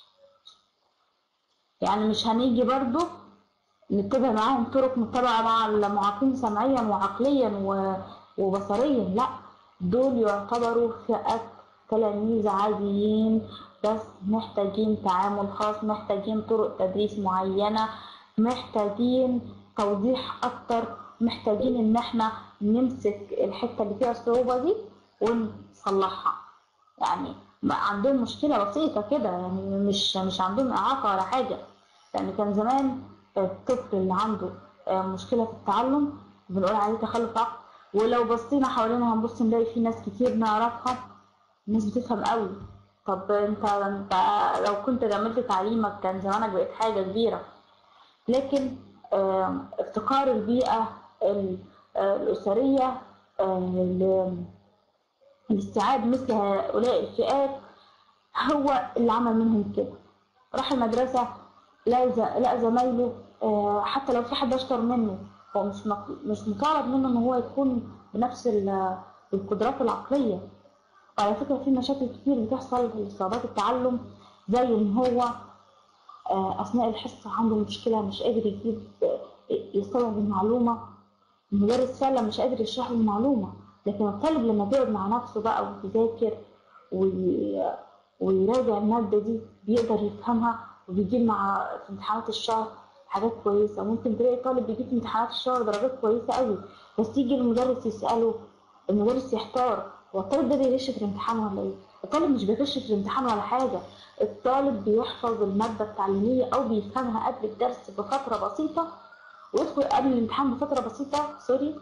يعني مش هنيجي برضو نتبع معاهم طرق متبعة مع المعاقين سمعيا وعقليا و- وبصريا لا دول يعتبروا فئة تلاميذ عاديين بس محتاجين تعامل خاص محتاجين طرق تدريس معينة محتاجين توضيح أكتر محتاجين إن احنا نمسك الحتة اللي فيها الصعوبة دي ونصلحها يعني بقى عندهم مشكلة بسيطة كده يعني مش مش عندهم إعاقة ولا حاجة يعني كان زمان الطفل اللي عنده آه، مشكلة في التعلم بنقول عليه تخلف عقل ولو بصينا حوالينا هنبص نلاقي في ناس كتير نعرفها الناس بتفهم قوي طب انت انت لو كنت كملت تعليمك كان زمانك بقيت حاجة كبيرة لكن آم، افتقار البيئة ال- آه، الأسرية آه، ل- لاستيعاب مثل هؤلاء الفئات هو اللي عمل منهم كده راح المدرسة لقى ز- لقى زمايله آه، حتى لو في حد أشطر منه هو مش مط- مش مطالب منه إن هو يكون بنفس ال- القدرات العقلية وعلى فكرة في مشاكل كتير بتحصل في صعوبات التعلم زي إن هو آه، أثناء الحصة عنده مشكلة مش قادر يجيب آه، يستوعب المعلومة المدرس فعلا مش قادر يشرح له المعلومة لكن الطالب لما بيقعد مع نفسه بقى ويذاكر وي... ويراجع المادة دي بيقدر يفهمها وبيجيب مع في امتحانات الشهر حاجات كويسة ممكن تلاقي طالب بيجيب في امتحانات الشهر درجات كويسة قوي بس يجي المدرس يسأله المدرس يحتار هو الطالب ده بيغش في الامتحان ولا ايه؟ الطالب مش بيغش في الامتحان ولا حاجة الطالب بيحفظ المادة التعليمية أو بيفهمها قبل الدرس بفترة بسيطة ويدخل قبل الامتحان بفترة بسيطة سوري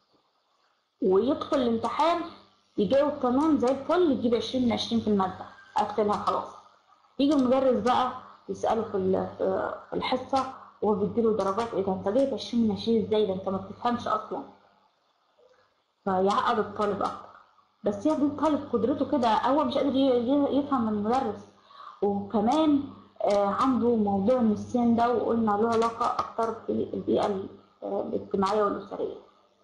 ويدخل الامتحان يجاوب تمام زي الفل يجيب عشرين من عشرين في المادة قفلها خلاص يجي المدرس بقى يسأله في ال- في الحصة وهو بيديله درجات ايه ده انت جايب عشرين من عشرين ازاي ده انت ما بتفهمش اصلا فيعقد الطالب اكتر بس يا الطالب قدرته كده هو مش قادر ي- ي- يفهم من المدرس وكمان آه، عنده موضوع النسيان ده وقلنا له علاقة أكتر بالبيئة ال- آه، الاجتماعية والأسرية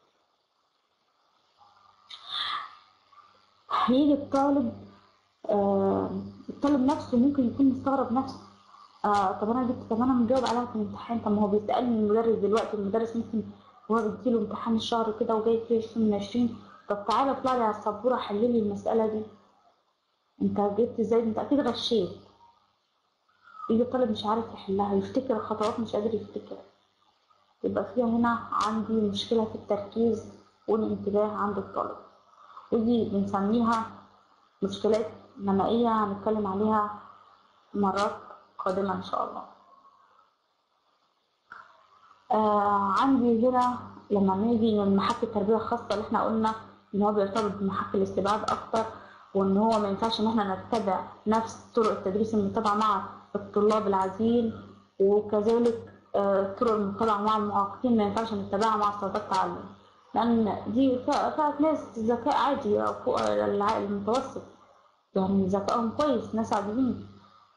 هيجي الطالب آه، الطالب نفسه ممكن يكون مستغرب نفسه آه طب انا جبت طب انا مجاوب عليها في الامتحان طب ما هو بيسالني المدرس دلوقتي المدرس ممكن هو بيديله امتحان الشهر كده وجايب فيه 20 من 20 طب تعالى اطلع لي على السبوره حل لي المساله دي انت جبت ازاي انت اكيد غشيت يجي الطالب مش عارف يحلها يفتكر الخطوات مش قادر يفتكر يبقى فيها هنا عندي مشكله في التركيز والانتباه عند الطالب ودي بنسميها مشكلات نمائية هنتكلم عليها مرات قادمة إن شاء الله آه عندي هنا لما نيجي من محك التربية الخاصة اللي احنا قلنا ان هو بيرتبط بمحك الاستبعاد اكتر وان هو ما ينفعش ان احنا نتبع نفس طرق التدريس المتبعة مع الطلاب العاديين وكذلك آه، الطرق المتبعة مع المعاقين ما ينفعش نتبعها مع صعوبات التعلم لأن دي فئة فئة ناس ذكاء عادي أو فوق العقل المتوسط يعني ذكائهم كويس ناس عاديين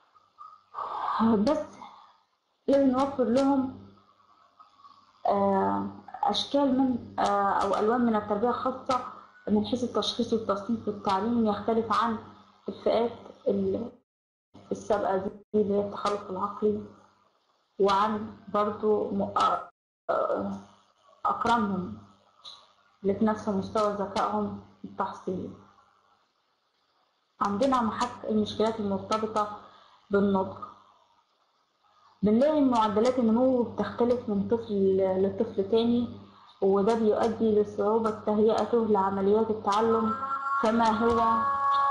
بس لازم نوفر لهم آه، أشكال من آه، أو ألوان من التربية الخاصة من حيث التشخيص والتصنيف والتعليم يختلف عن الفئات ال- السابقة دي اللي هي التخلف العقلي وعن برضو م- آه، آه، أقرانهم اللي في نفس مستوى ذكائهم التحصيلي عندنا محك المشكلات المرتبطة بالنطق بنلاقي معدلات النمو بتختلف من طفل لطفل تاني وده بيؤدي لصعوبة تهيئته لعمليات التعلم كما هو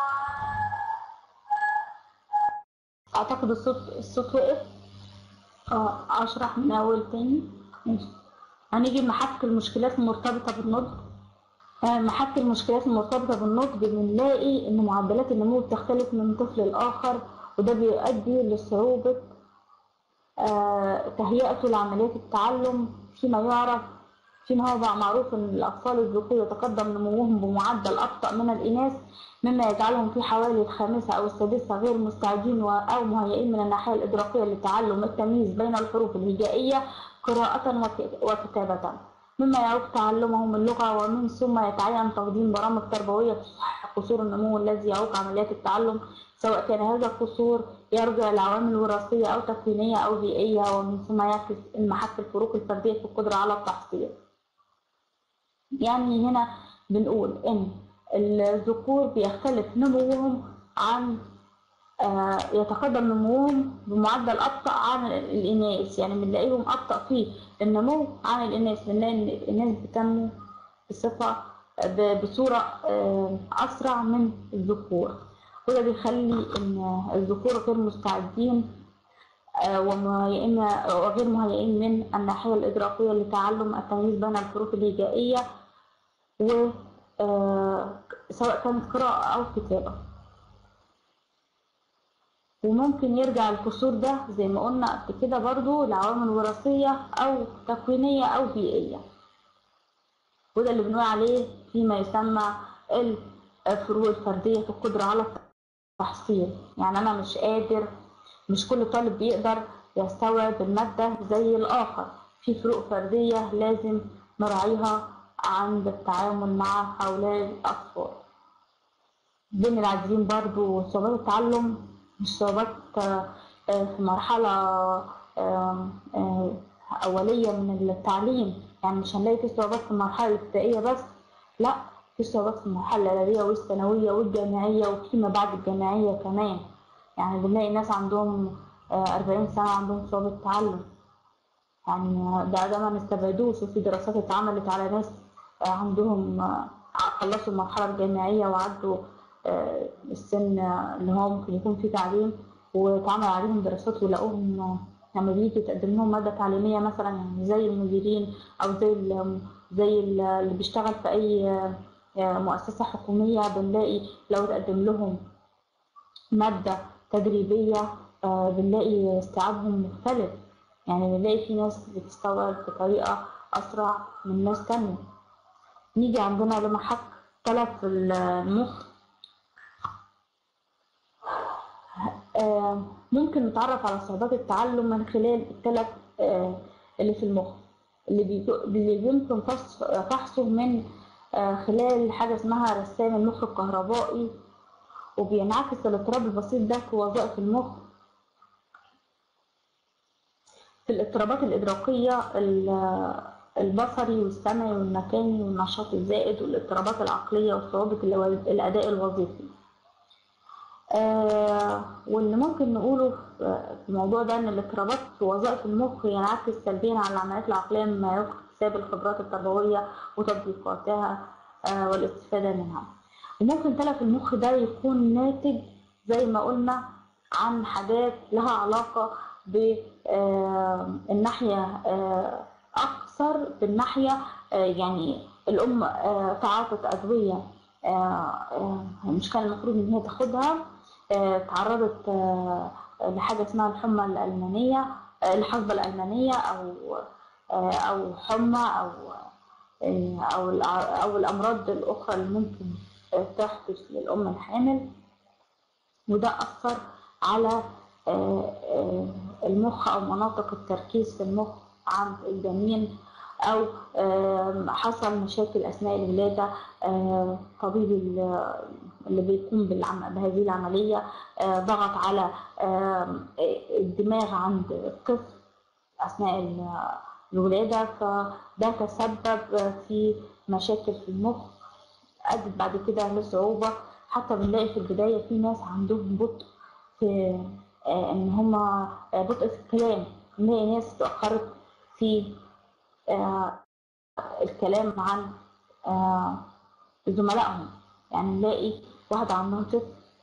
أعتقد الصوت الصوت وقف اه أشرح من أول تاني ماشي. هنيجي لمحك المشكلات المرتبطة بالنطق آه، محك المشكلات المرتبطة بالنطق بنلاقي إن معدلات النمو بتختلف من طفل لآخر وده بيؤدي لصعوبة آه، تهيئته لعمليات التعلم فيما يعرف فيما هو بقى معروف ان الاطفال الذكور يتقدم نموهم بمعدل ابطا من الاناث مما يجعلهم في حوالي الخامسه او السادسه غير مستعدين و- او مهيئين من الناحيه الادراكيه لتعلم التمييز بين الحروف الهجائيه قراءه وك- وكتابه مما يعوق تعلمهم اللغه ومن ثم يتعين تقديم برامج تربويه تصحح قصور النمو الذي يعوق عمليات التعلم سواء كان هذا القصور يرجع لعوامل وراثيه او تكوينيه او بيئيه ومن ثم يعكس المحك الفروق الفرديه في القدره على التحصيل يعني هنا بنقول ان الذكور بيختلف نموهم عن آه، يتقدم نموهم بمعدل ابطا عن الاناث يعني بنلاقيهم ابطا في النمو عن الاناث بنلاقي ان الاناث بتنمو بصفه ب- بصوره آه، اسرع من الذكور وده بيخلي ان الذكور غير مستعدين آه، ومهيئين وغير مهيئين من الناحية الإدراكية لتعلم التمييز بين الحروف الهجائية و آه، سواء كانت قراءة أو كتابة وممكن يرجع القصور ده زي ما قلنا قبل كده برضو لعوامل وراثية أو تكوينية أو بيئية وده اللي بنقول عليه فيما يسمى الفروق الفردية في القدرة على التحصيل يعني أنا مش قادر مش كل طالب بيقدر يستوعب المادة زي الآخر في فروق فردية لازم نراعيها عند التعامل مع هؤلاء الأطفال بين العاديين برضو صعوبات التعلم مش صعوبات آه، آه، في مرحلة آه، آه، أولية من التعليم يعني مش هنلاقي في صعوبات في المرحلة الابتدائية بس لا في صعوبات في المرحلة الإعدادية والثانوية والجامعية وفيما بعد الجامعية كمان يعني بنلاقي ناس عندهم آه، 40 سنة عندهم صعوبة تعلم يعني ده ده ما نستبعدوش وفي دراسات اتعملت على ناس آه، عندهم آه، خلصوا المرحلة الجامعية وعدوا آه، السن آه، اللي هو ممكن يكون فيه تعليم واتعمل عليهم دراسات ولقوهم آه، لما بيجي تقدم لهم مادة تعليمية مثلا يعني زي المديرين أو زي ال- زي ال- اللي بيشتغل في أي آه، آه، مؤسسة حكومية بنلاقي لو تقدم لهم مادة تدريبية آه، بنلاقي استيعابهم مختلف يعني بنلاقي في ناس بتستوعب بطريقة أسرع من ناس تانية نيجي عندنا لمحك تلف المخ آه، ممكن نتعرف على صعوبات التعلم من خلال التلف آه، اللي في المخ اللي بيجو- اللي يمكن فص- فحصه من آه، خلال حاجة اسمها رسام المخ الكهربائي وبينعكس الاضطراب البسيط ده في وظائف المخ في الاضطرابات الإدراكية ال- البصري والسمعي والمكاني والنشاط الزائد والاضطرابات العقلية وصعوبة الو- الأداء الوظيفي آه واللي ممكن نقوله في في الموضوع ده إن الاضطرابات في وظائف المخ ينعكس سلبيا على العمليات العقلية مما يوقف اكتساب الخبرات التربوية وتطبيقاتها آه والاستفادة منها وممكن تلف المخ ده يكون ناتج زي ما قلنا عن حاجات لها علاقة بالناحية أكثر بالناحية آه، يعني الأم آه، تعاطت أدوية آه، آه، مش كان المفروض إن هي تاخدها آه، تعرضت آه، لحاجة اسمها الحمى الألمانية آه، الحصبة الألمانية أو آه، أو حمى أو آه، أو الأع- أو الأمراض الأخرى اللي ممكن آه، تحدث للأم الحامل وده أثر على آه، آه، المخ أو مناطق التركيز في المخ عند الجنين أو آم، حصل مشاكل أثناء الولادة آه، طبيب ال- اللي بيقوم بالعم- بهذه العملية آه، ضغط على آم، الدماغ عند الطفل أثناء ال- الولادة فده تسبب في مشاكل في المخ أدت بعد كده لصعوبة حتى بنلاقي في البداية في ناس عندهم بطء في آه، إن هما آه، بطء في الكلام نلاقي ناس اتأخرت في آه، الكلام عن آه، زملائهم يعني نلاقي واحدة عندها طفل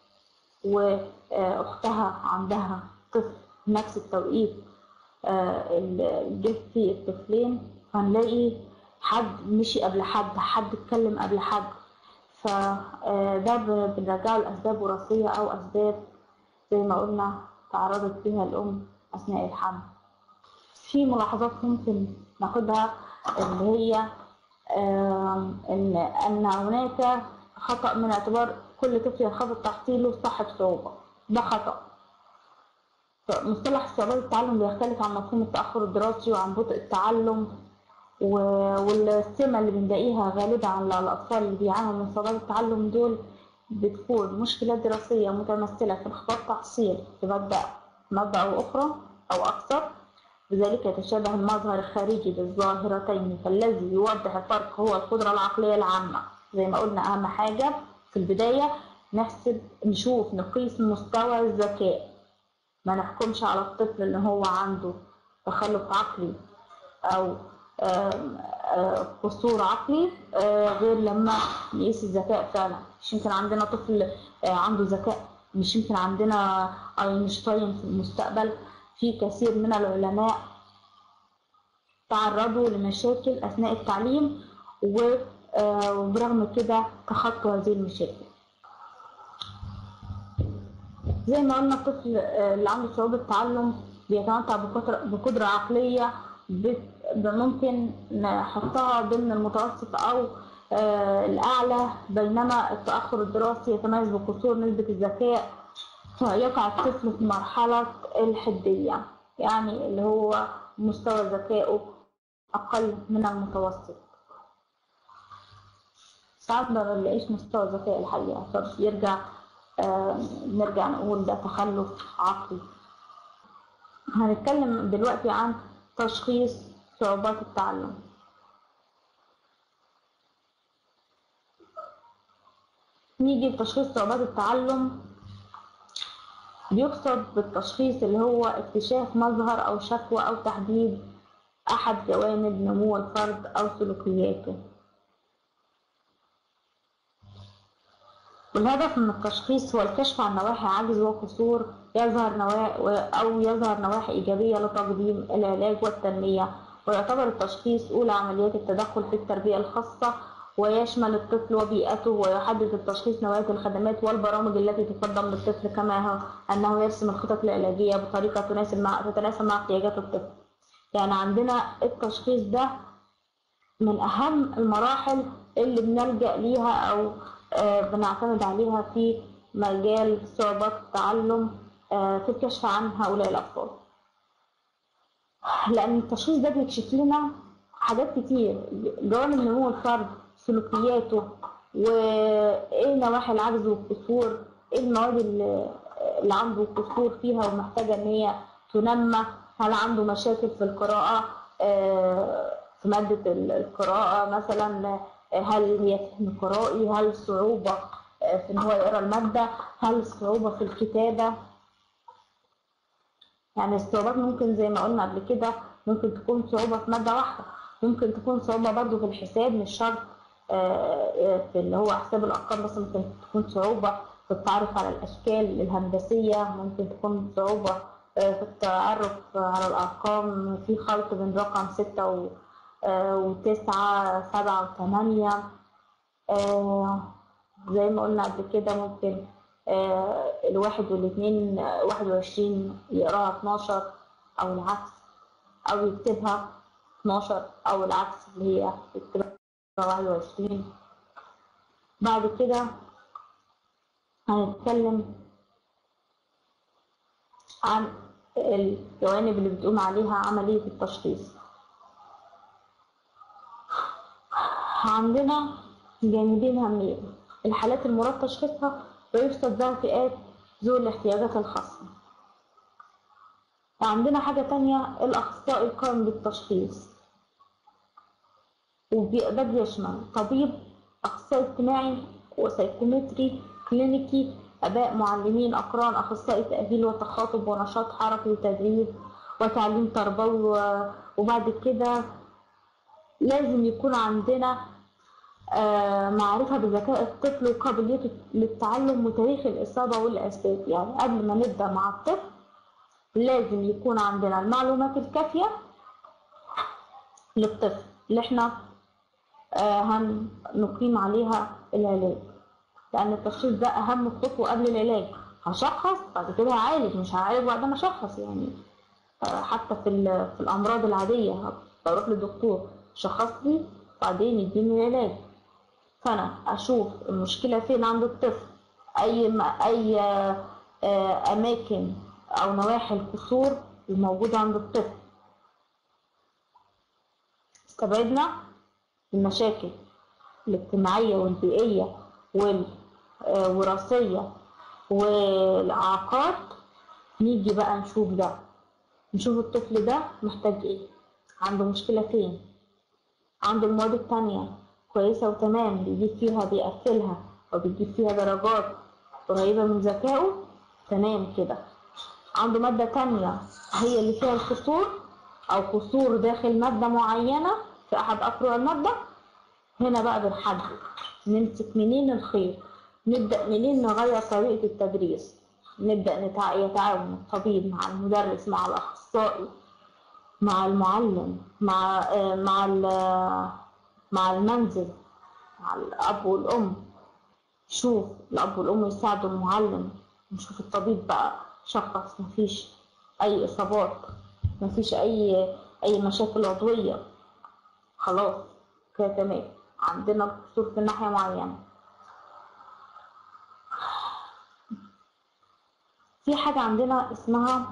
وأختها عندها طفل في نفس التوقيت آه، ال- جه في الطفلين فنلاقي حد مشي قبل حد حد اتكلم قبل حد فده بنرجعه لأسباب وراثية أو أسباب زي ما قلنا تعرضت فيها الأم أثناء الحمل في ملاحظات ممكن ناخدها اللي هي آم، إن أن هناك خطأ من اعتبار كل طفل ينخفض تحصيله صاحب صعوبة ده خطأ مصطلح صعوبات التعلم بيختلف عن مفهوم التأخر الدراسي وعن بطء التعلم و- والسمة اللي بنلاقيها غالبا على الأطفال اللي بيعانوا من صعوبات التعلم دول بتكون مشكلات دراسية متمثلة في انخفاض تحصيل في مادة مادة أو أخرى أو أكثر بذلك يتشابه المظهر الخارجي للظاهرتين فالذي يوضح الفرق هو القدرة العقلية العامة زي ما قلنا أهم حاجة في البداية نحسب نشوف نقيس مستوى الذكاء ما نحكمش على الطفل ان هو عنده تخلف عقلي او آم، آه، قصور عقلي آه، غير لما نقيس الذكاء فعلا مش يمكن عندنا طفل آه، عنده ذكاء مش يمكن عندنا اينشتاين في المستقبل في كثير من العلماء تعرضوا لمشاكل اثناء التعليم و- آه، وبرغم كده تخطوا هذه المشاكل زي ما قلنا الطفل آه، اللي عنده صعوبة تعلم بيتمتع بقدرة, بقدرة عقلية بت- ممكن نحطها ضمن المتوسط أو آه، الأعلى بينما التأخر الدراسي يتميز بقصور نسبة الذكاء فيقع الطفل في مرحلة الحدية يعني اللي هو مستوى ذكائه أقل من المتوسط ساعات ما بنلاقيش مستوى ذكاء الحقيقة فبيرجع آه، نرجع نقول ده تخلف عقلي هنتكلم دلوقتي عن تشخيص صعوبات التعلم نيجي لتشخيص صعوبات التعلم بيقصد بالتشخيص اللي هو اكتشاف مظهر أو شكوى أو تحديد أحد جوانب نمو الفرد أو سلوكياته والهدف من التشخيص هو الكشف عن نواحي عجز وقصور يظهر نواحي أو يظهر نواحي إيجابية لتقديم العلاج والتنمية ويعتبر التشخيص أولى عمليات التدخل في التربية الخاصة ويشمل الطفل وبيئته ويحدد التشخيص نوعية الخدمات والبرامج التي تقدم للطفل كما هو أنه يرسم الخطط العلاجية بطريقة تناسب مع تتناسب مع احتياجات الطفل يعني عندنا التشخيص ده من أهم المراحل اللي بنلجأ ليها أو آه، بنعتمد عليها في مجال صعوبات التعلم آه، في الكشف عن هؤلاء الأطفال لأن التشخيص ده بيكشف لنا حاجات كتير جوانب نمو الفرد سلوكياته وإيه نواحي العجز والقصور إيه المواد اللي اللي عنده قصور فيها ومحتاجة إن هي تنمى هل عنده مشاكل في القراءة آه، في مادة ال- القراءة مثلا آه، هل هي فهم قرائي هل صعوبة آه، في إن هو يقرأ المادة هل صعوبة في الكتابة يعني الصعوبات ممكن زي ما قلنا قبل كده ممكن تكون صعوبة في مادة واحدة ممكن تكون صعوبة برضو في الحساب مش شرط آه، آه، في اللي هو حساب الأرقام بس ممكن تكون صعوبة في التعرف على الأشكال الهندسية ممكن تكون صعوبة آه، في التعرف على الأرقام في خلط بين رقم ستة و آه وتسعة سبعة وثمانية آه زي ما قلنا قبل كده ممكن آه الواحد والاثنين آه، واحد وعشرين يقراها اتناشر أو العكس أو يكتبها اتناشر أو العكس اللي هي يكتبها واحد وعشرين بعد كده هنتكلم عن الجوانب اللي بتقوم عليها عملية التشخيص عندنا جانبين هامين الحالات المراد تشخيصها ويرصد لها فئات ذو الاحتياجات الخاصة وعندنا حاجة تانية الأخصائي القائم بالتشخيص وده بيشمل طبيب أخصائي اجتماعي وسيكومتري كلينيكي آباء معلمين أقران أخصائي تأهيل وتخاطب ونشاط حركي وتدريب وتعليم تربوي و- وبعد كده لازم يكون عندنا آه، معرفة بذكاء الطفل وقابليته للتعلم وتاريخ الإصابة والأسباب يعني قبل ما نبدأ مع الطفل لازم يكون عندنا المعلومات الكافية للطفل اللي احنا آه، هنقيم عليها العلاج لأن التشخيص ده أهم خطوة قبل العلاج هشخص بعد كده هعالج مش هعالج بعد ما أشخص يعني آه، حتى في ال- في الأمراض العادية بروح للدكتور شخص لي بعدين يديني العلاج فأنا أشوف المشكلة فين عند الطفل أي م- أي آه، آه، أماكن أو نواحي الكسور الموجودة عند الطفل استبعدنا المشاكل الاجتماعية والبيئية والوراثية والإعاقات نيجي بقى نشوف ده نشوف الطفل ده محتاج ايه عنده مشكلة فين عنده المواد التانية كويسة وتمام بيجيب فيها بيقفلها أو بيجيب فيها درجات قريبة من ذكائه تمام كده عنده مادة تانية هي اللي فيها الكسور أو كسور داخل مادة معينة في أحد أفرع المادة هنا بقى بنحدد نمسك منين الخيط نبدأ منين نغير طريقة التدريس نبدأ نتع... يتعاون الطبيب مع المدرس مع الأخصائي مع المعلم مع آه، مع ال- مع المنزل مع الأب والأم شوف الأب والأم يساعدوا المعلم نشوف الطبيب بقى شخص مفيش أي إصابات مفيش أي أي مشاكل عضوية خلاص كده تمام عندنا قصور في ناحية معينة في حاجة عندنا اسمها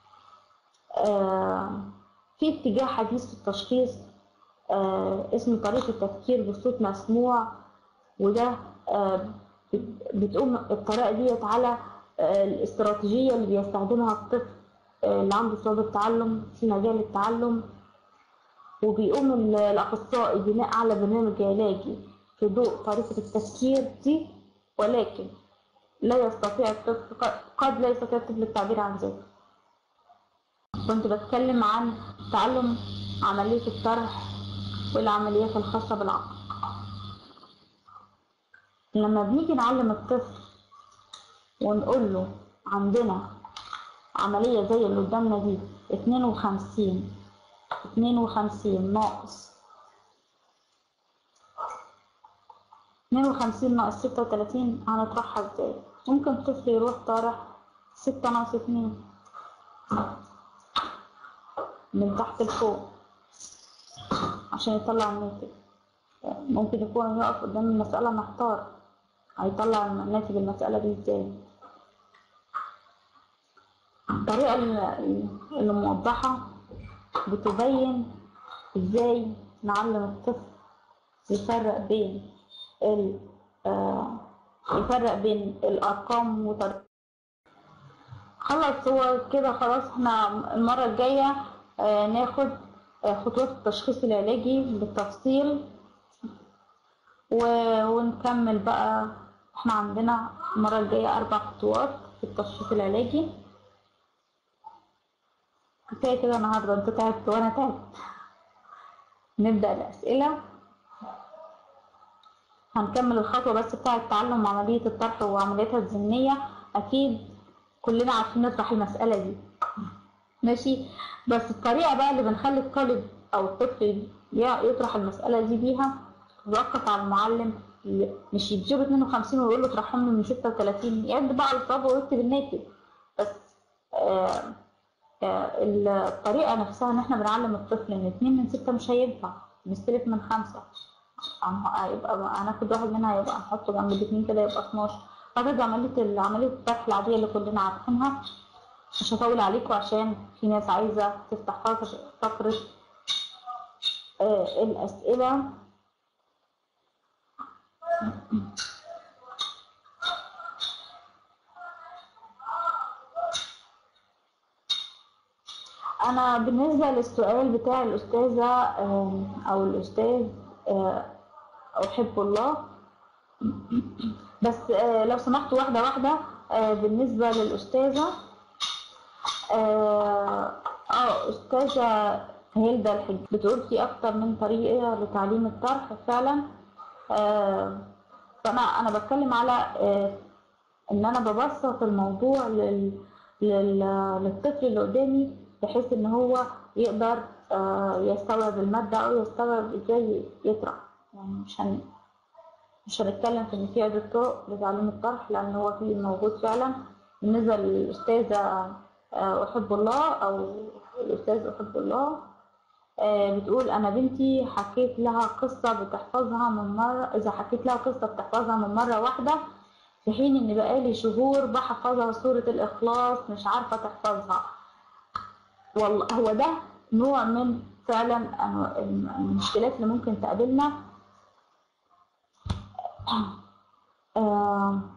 آه في اتجاه حديث في التشخيص آه اسمه طريقة التفكير بصوت مسموع وده آه بت- بتقوم الطريقة ديت على آه الاستراتيجية اللي بيستخدمها الطفل آه اللي عنده صعوبة التعلم في مجال التعلم وبيقوم ال- الأخصائي بناء على برنامج علاجي في ضوء طريقة التفكير دي ولكن لا يستطيع الطفل قد- قد لا يستطيع الطفل التعبير عن ذاته كنت بتكلم عن تعلم عملية الطرح والعمليات الخاصة بالعقل لما بنيجي نعلم الطفل ونقول له عندنا عملية زي اللي قدامنا دي اتنين وخمسين اتنين وخمسين ناقص اتنين وخمسين ناقص ستة وتلاتين هنطرحها ازاي ممكن طفل يروح طارح ستة ناقص اتنين من تحت لفوق عشان يطلع الناتج ممكن يكون يقف قدام المسألة محتار هيطلع ناتج المسألة دي ازاي الطريقة اللي اللي موضحة بتبين ازاي نعلم الطفل يفرق بين ال آه، يفرق بين الأرقام وطريقة خلاص هو كده خلاص احنا المرة الجاية آه، ناخد آه، خطوات التشخيص العلاجي بالتفصيل و- ونكمل بقى احنا عندنا المرة الجاية أربع خطوات في التشخيص العلاجي كفاية كده النهاردة انت تعبت وانا تعبت نبدأ الأسئلة هنكمل الخطوة بس بتاعة تعلم عملية الطرح وعملياتها الذهنية أكيد كلنا عارفين نطرح المسألة دي ماشي بس الطريقة بقى اللي بنخلي الطالب أو الطفل ي- يطرح المسألة دي بيها يوقف على المعلم ي- مش يجيب 52 ويقول له اطرحهم لي من 36 يعد بقى الصواب ويكتب الناتج بس آه آه، الطريقة نفسها إن إحنا بنعلم الطفل إن اتنين من ستة مش هينفع نستلف من خمسة هن- هيبقى هناخد واحد منها يبقى نحطه جنب الاتنين كده يبقى 12 بعد عملية عملية الطرح العادية اللي كلنا عارفينها مش هطول عليكم عشان في ناس عايزة تفتح فقرة فقرة آه، الأسئلة أنا بالنسبة للسؤال بتاع الأستاذة آم، أو الأستاذ آه، أحب الله بس آه، لو سمحتوا واحدة واحدة آه، بالنسبة للأستاذة اه آه، أستاذة هيلدا الحج بتقول في أكتر من طريقة لتعليم الطرح فعلا آه، فأنا أنا بتكلم على آه، إن أنا ببسط الموضوع لل... لل... للطفل اللي قدامي بحيث إن هو يقدر آه، يستوعب المادة أو يستوعب إزاي يطرح يعني مش هن... مش هنتكلم في إن في عدة طرق لتعليم الطرح لأن هو في موجود فعلا بالنسبة للأستاذة آه، أحب الله أو الأستاذ أحب الله آه، بتقول أنا بنتي حكيت لها قصة بتحفظها من مرة إذا حكيت لها قصة بتحفظها من مرة واحدة في حين إن بقالي شهور بحفظها سورة الإخلاص مش عارفة تحفظها والله هو ده نوع من فعلا أنواع- المشكلات اللي ممكن تقابلنا آه،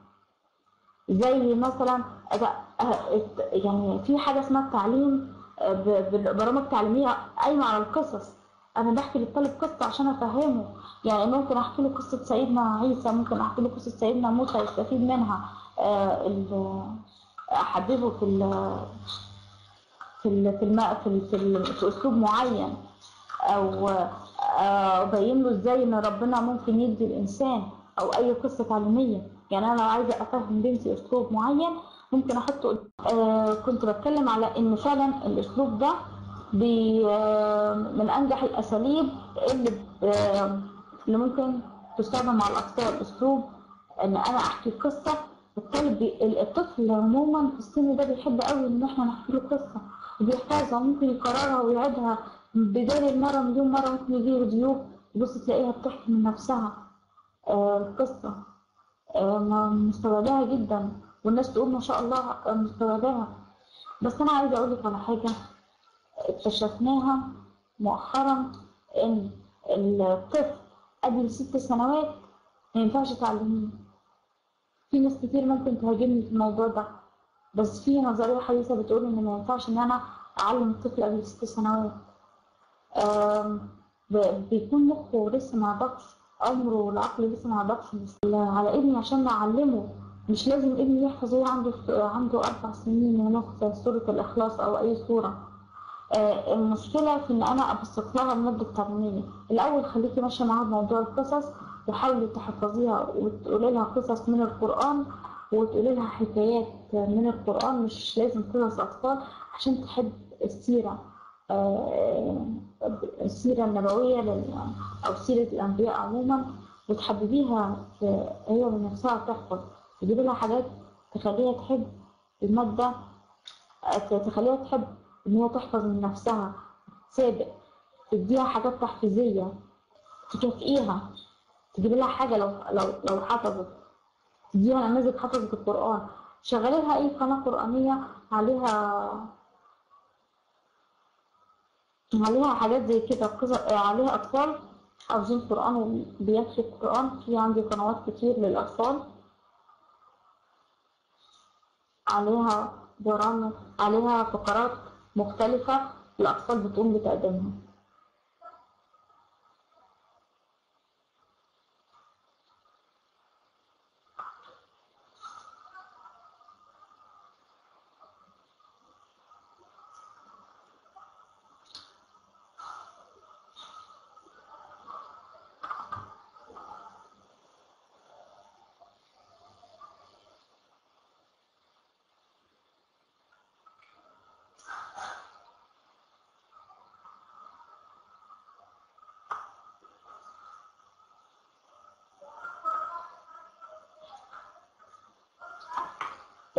زي مثلا أدا- آه، الت- يعني في حاجة اسمها التعليم آه، ب- بالبرامج تعليمية قايمة على القصص أنا بحكي للطالب قصة عشان أفهمه يعني ممكن أحكي له قصة سيدنا عيسى ممكن أحكي له قصة سيدنا موسى يستفيد منها آه، ال- أحببه في ال- في ال- في الماء في ال- في, ال- في أسلوب معين أو آه، أبين له إزاي إن ربنا ممكن يدي الإنسان أو أي قصة تعليمية يعني أنا لو عايزة أفهم بنتي أسلوب معين ممكن أحطه آه كنت بتكلم على إن فعلا الأسلوب ده بي آه من أنجح الأساليب اللي ب- آه اللي ممكن تستخدم مع الأطفال أسلوب إن أنا أحكي قصة الطالب بي... الطفل عموما في السن ده بيحب قوي إن إحنا نحكي له قصة وبيحفظها ممكن يكررها ويعيدها بدال المرة مليون مرة ممكن يجي فيديو يبص تلاقيها بتحكي من نفسها آه القصة آه ما- مستوعباها جدا والناس تقول ما شاء الله آه، مستوعباها بس أنا عايزة أقول لك على حاجة اكتشفناها مؤخرا إن الطفل قبل ست سنوات ما ينفعش تعلميه في ناس كتير ممكن تهاجمني في الموضوع ده بس في نظرية حديثة بتقول إن ما ينفعش إن أنا أعلم الطفل قبل ست سنوات آم، ب- بيكون مخه لسه ما عضقش عمره والعقل لسه ما عضقش بس على ابني عشان أعلمه مش لازم ابني يحفظ وهو عنده عنده أربع سنين ونص سورة الإخلاص أو أي سورة آه، المشكلة في إن أنا أبسط لها المادة التعليمية الأول خليكي ماشية معاها بموضوع القصص وحاولي تحفظيها وتقولي لها قصص من القرآن وتقولي لها حكايات من القرآن مش لازم قصص أطفال عشان تحب السيرة آه، السيرة النبوية لل- أو سيرة الأنبياء عموما وتحببيها في هي من نفسها تحفظ تجيبي لها حاجات تخليها تحب المادة آه، تخليها تحب إن هي تحفظ من نفسها تسابق تديها حاجات تحفيزية تكافئيها تجيب لها حاجة لو لو لو حفظت تديها نماذج حفظت القرآن شغلي لها أي قناة قرآنية عليها عليها حاجات زي كده قصص عليها أطفال حافظين قرآن وبيحكي القرآن في عندي قنوات كتير للأطفال عليها برامج عليها فقرات مختلفة الأطفال بتقوم بتقديمها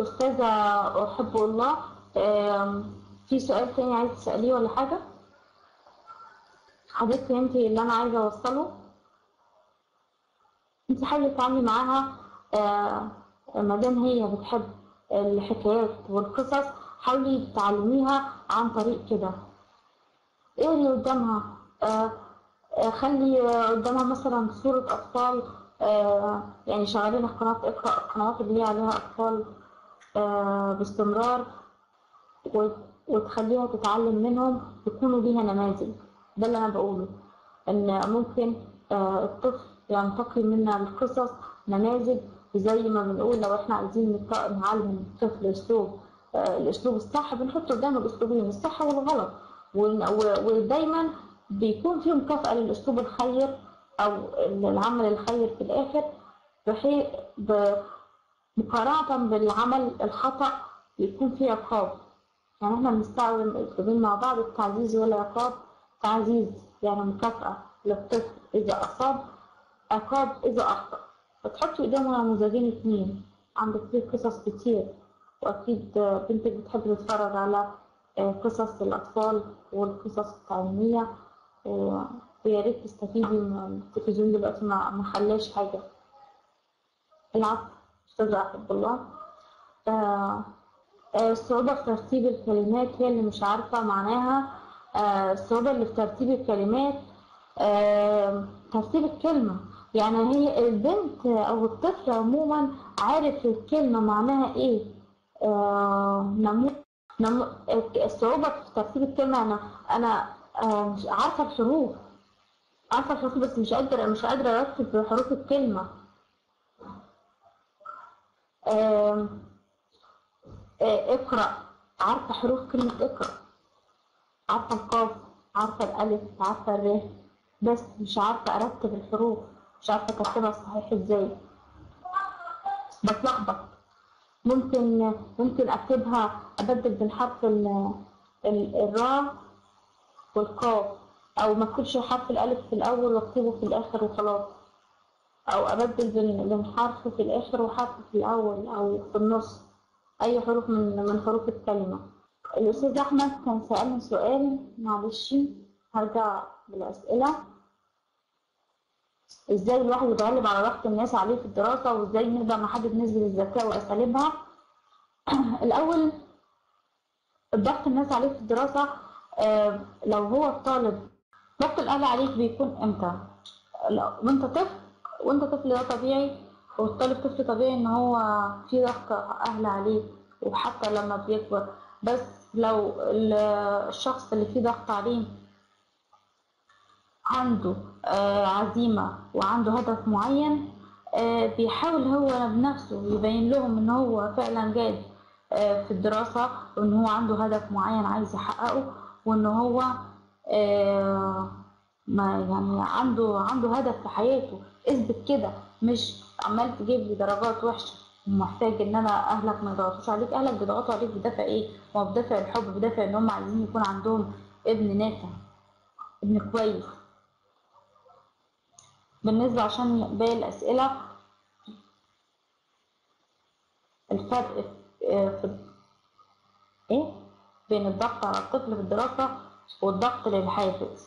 أستاذة أحب الله آم، في سؤال تاني عايز تسأليه ولا حاجة؟ حضرتك فهمتي اللي أنا عايزة أوصله؟ انت حاولي تتعاملي معاها آه، ما دام هي بتحب الحكايات والقصص حاولي تعلميها عن طريق كده اقري قدامها آه، آه، خلي آه، قدامها مثلا صورة أطفال آه، يعني شغالين قناة اقرأ القنوات اللي هي عليها أطفال آه، باستمرار وت- وتخليها تتعلم منهم يكونوا ليها نماذج ده اللي انا بقوله ان ممكن آه، الطفل ينتقي منا القصص نماذج زي ما بنقول لو احنا عايزين نط- نعلم الطفل اسلوب آه، الاسلوب الصح بنحط قدامه الاسلوبين الصح والغلط ون- و- ودايما بيكون في مكافأة للاسلوب الخير او العمل الخير في الاخر بحيث ب- مقارنة بالعمل الخطأ يكون فيه عقاب يعني احنا بنستخدم الاسلوبين مع بعض التعزيز والعقاب تعزيز يعني مكافأة للطفل إذا أصاب عقاب إذا أخطأ فتحطي قدامه نموذجين اتنين عندك فيه قصص كتير وأكيد بنتك بتحب تتفرج على آه، قصص الأطفال والقصص التعليمية و- ويا ريت تستفيدي من التلفزيون دلوقتي ما ما خلاش حاجة العفو أستاذة أحب الله آه، آه، الصعوبة في ترتيب الكلمات هي اللي مش عارفة معناها آه، الصعوبة اللي في ترتيب الكلمات آه، ترتيب الكلمة يعني هي البنت أو الطفل عموما عارف الكلمة معناها إيه آه، نمو نمو الصعوبة في ترتيب الكلمة أنا أنا آه، مش عارفة الحروف عارفة الحروف بس مش قادرة مش قادرة أرتب حروف الكلمة آه، آه، اقرأ عارفة حروف كلمة اقرأ عارفة القاف عارفة الألف عارفة الر بس مش عارفة أرتب الحروف مش عارفة أكتبها صحيح إزاي بتلخبط ممكن ممكن أكتبها أبدل بين حرف ال- ال- الراء والقاف أو ما أكتبش حرف الألف في الأول وأكتبه في الآخر وخلاص أو أبدل بين بين حرف في الآخر وحرف في الأول أو في النص أي حروف من من حروف الكلمة الأستاذ أحمد كان سألني سؤال معلش هرجع بالأسئلة إزاي الواحد يتغلب على ضغط الناس عليه في الدراسة وإزاي نقدر نحدد نسبة الذكاء وأساليبها الأول الضغط الناس عليه في الدراسة آه، لو هو الطالب ضغط الأهل عليك بيكون إمتى؟ لو وأنت طفل وأنت طفل ده طبيعي والطالب طفل طبيعي إن هو في ضغط أهل عليه وحتى لما بيكبر بس لو ال- الشخص اللي فيه ضغط عليه عنده آه، عزيمة وعنده هدف معين آه، بيحاول هو بنفسه يبين لهم ان هو فعلا جاد آه، في الدراسة وان هو عنده هدف معين عايز يحققه وان هو آه، ما يعني عنده عنده هدف في حياته اثبت كده مش عمال تجيب لي درجات وحشة ومحتاج ان انا اهلك ما يضغطوش عليك اهلك بيضغطوا عليك بدافع ايه؟ ما هو بدافع الحب بدافع ان هم عايزين يكون عندهم ابن نافع ابن كويس بالنسبة عشان باقي الأسئلة الفرق في في- إيه بين الضغط على الطفل في الدراسة والضغط للحافز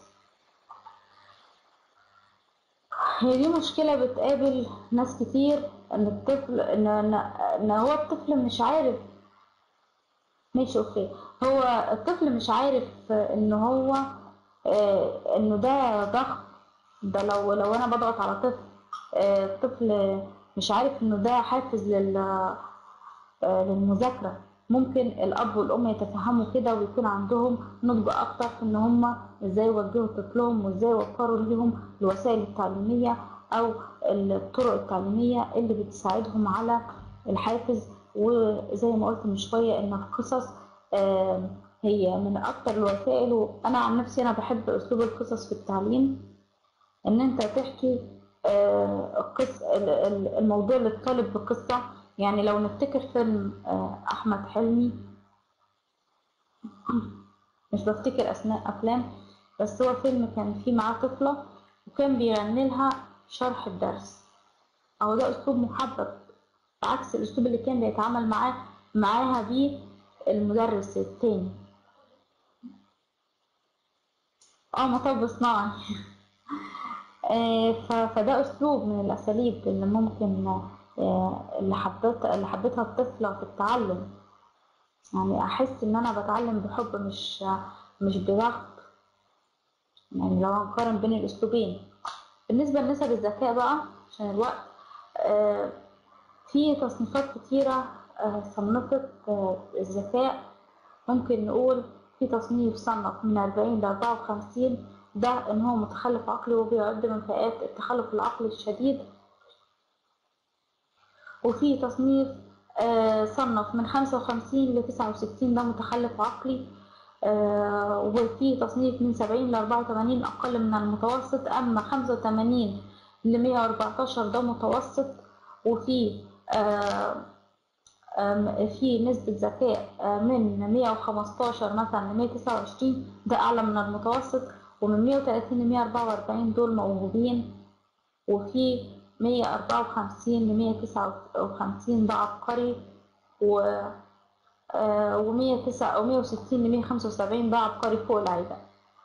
هي دي مشكلة بتقابل ناس كتير إن الطفل إن إن إن هو الطفل مش عارف ماشي أوكي هو الطفل مش عارف إن هو آه، إنه ده ضغط ده لو لو انا بضغط على طفل آه، الطفل مش عارف انه ده حافز لل آه، للمذاكرة ممكن الأب والأم يتفهموا كده ويكون عندهم نضج أكتر في إن هما إزاي يوجهوا طفلهم وإزاي يوفروا ليهم الوسائل التعليمية أو الطرق التعليمية اللي بتساعدهم على الحافز وزي ما قلت من شوية إن القصص آه، هي من أكتر الوسائل وأنا عن نفسي أنا بحب أسلوب القصص في التعليم ان انت تحكي آه، القص ال- ال- الموضوع للطالب بقصة يعني لو نفتكر فيلم آه، احمد حلمي مش بفتكر اسماء افلام بس هو فيلم كان فيه معاه طفلة وكان بيغني لها شرح الدرس اهو ده اسلوب محبب بعكس الاسلوب اللي كان بيتعامل معاه معاها بيه المدرس التاني اه مطب صناعي آه، ف- فده أسلوب من الأساليب اللي ممكن آه، اللي حبيت اللي حبيتها الطفلة في التعلم يعني أحس إن أنا بتعلم بحب مش مش بضغط يعني لو هنقارن بين الأسلوبين بالنسبة لنسب الذكاء بقى عشان الوقت آه، في تصنيفات كتيرة آه، صنفت آه، الذكاء ممكن نقول في تصنيف صنف من 40 ل 54 ده إن هو متخلف عقلي وبيعد من فئات التخلف العقلي الشديد وفي تصنيف آه، صنف من 55 ل 69 ده متخلف عقلي آه، وفي تصنيف من 70 ل 84 أقل من المتوسط أما 85 ل 114 ده متوسط وفي آه، آم، في نسبة ذكاء آه، من 115 مثلا ل 129 ده أعلى من المتوسط ومن 130 ل 144 دول موهوبين وفي 154 ل 159 ده عبقري و و 109 و 160 ل 175 ده عبقري فوق العادة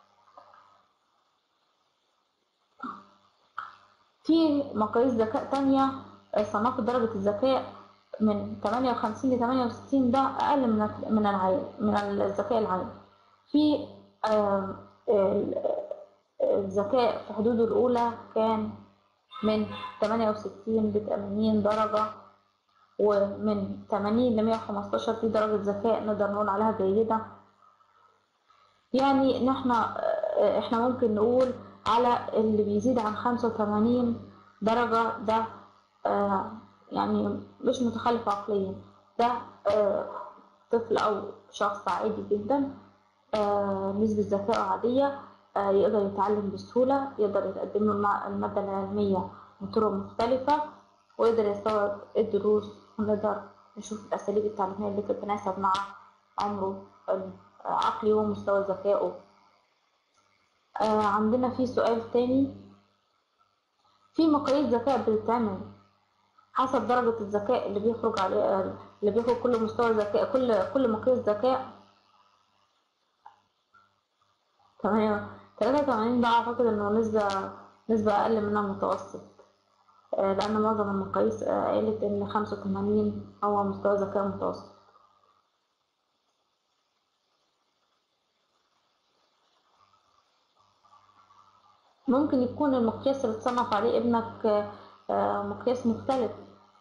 في مقاييس ذكاء تانية آه، صنفت درجة الذكاء من 58 ل 68 ده أقل من من العالي من الذكاء العالي في آه، ال- الذكاء في حدوده الأولى كان من 68 ل 80 درجة ومن 80 ل 115 في درجة ذكاء نقدر نقول عليها جيدة يعني ان احنا آه، احنا ممكن نقول على اللي بيزيد عن 85 درجة ده آه، يعني مش متخلف عقليا ده آه، طفل او شخص عادي جدا آه، نسبة ذكائه عادية آه، يقدر يتعلم بسهولة يقدر يتقدم له المع- المادة العلمية بطرق مختلفة ويقدر يستوعب الدروس ونقدر نشوف الأساليب التعليمية اللي تتناسب مع عمره العقلي ومستوى ذكائه آه، عندنا في سؤال تاني في مقاييس ذكاء بتتعمل حسب درجة الذكاء اللي بيخرج عليه اللي بيخرج كل مستوى ذكاء كل كل مقياس ذكاء تمام 83 ده أعتقد إنه نسبة نسبة أقل من المتوسط آه، لأن معظم المقاييس آه، قالت إن 85 هو مستوى ذكاء متوسط ممكن يكون المقياس اللي اتصنف عليه ابنك آه، آه، مقياس مختلف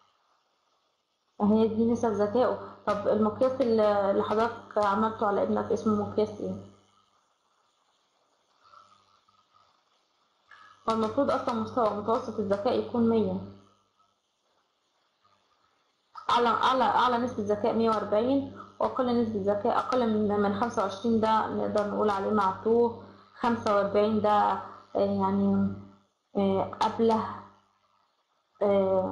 هي دي نسب ذكائه طب المقياس اللي اللي حضرتك عملته على ابنك اسمه مقياس ايه؟ هو المفروض أصلا مستوى متوسط الذكاء يكون مية أعلى أعلى أعلى نسبة ذكاء مية وأربعين وأقل نسبة ذكاء أقل من من خمسة وعشرين ده نقدر نقول عليه معتوه خمسة وأربعين ده آه، يعني آه، أبله آه،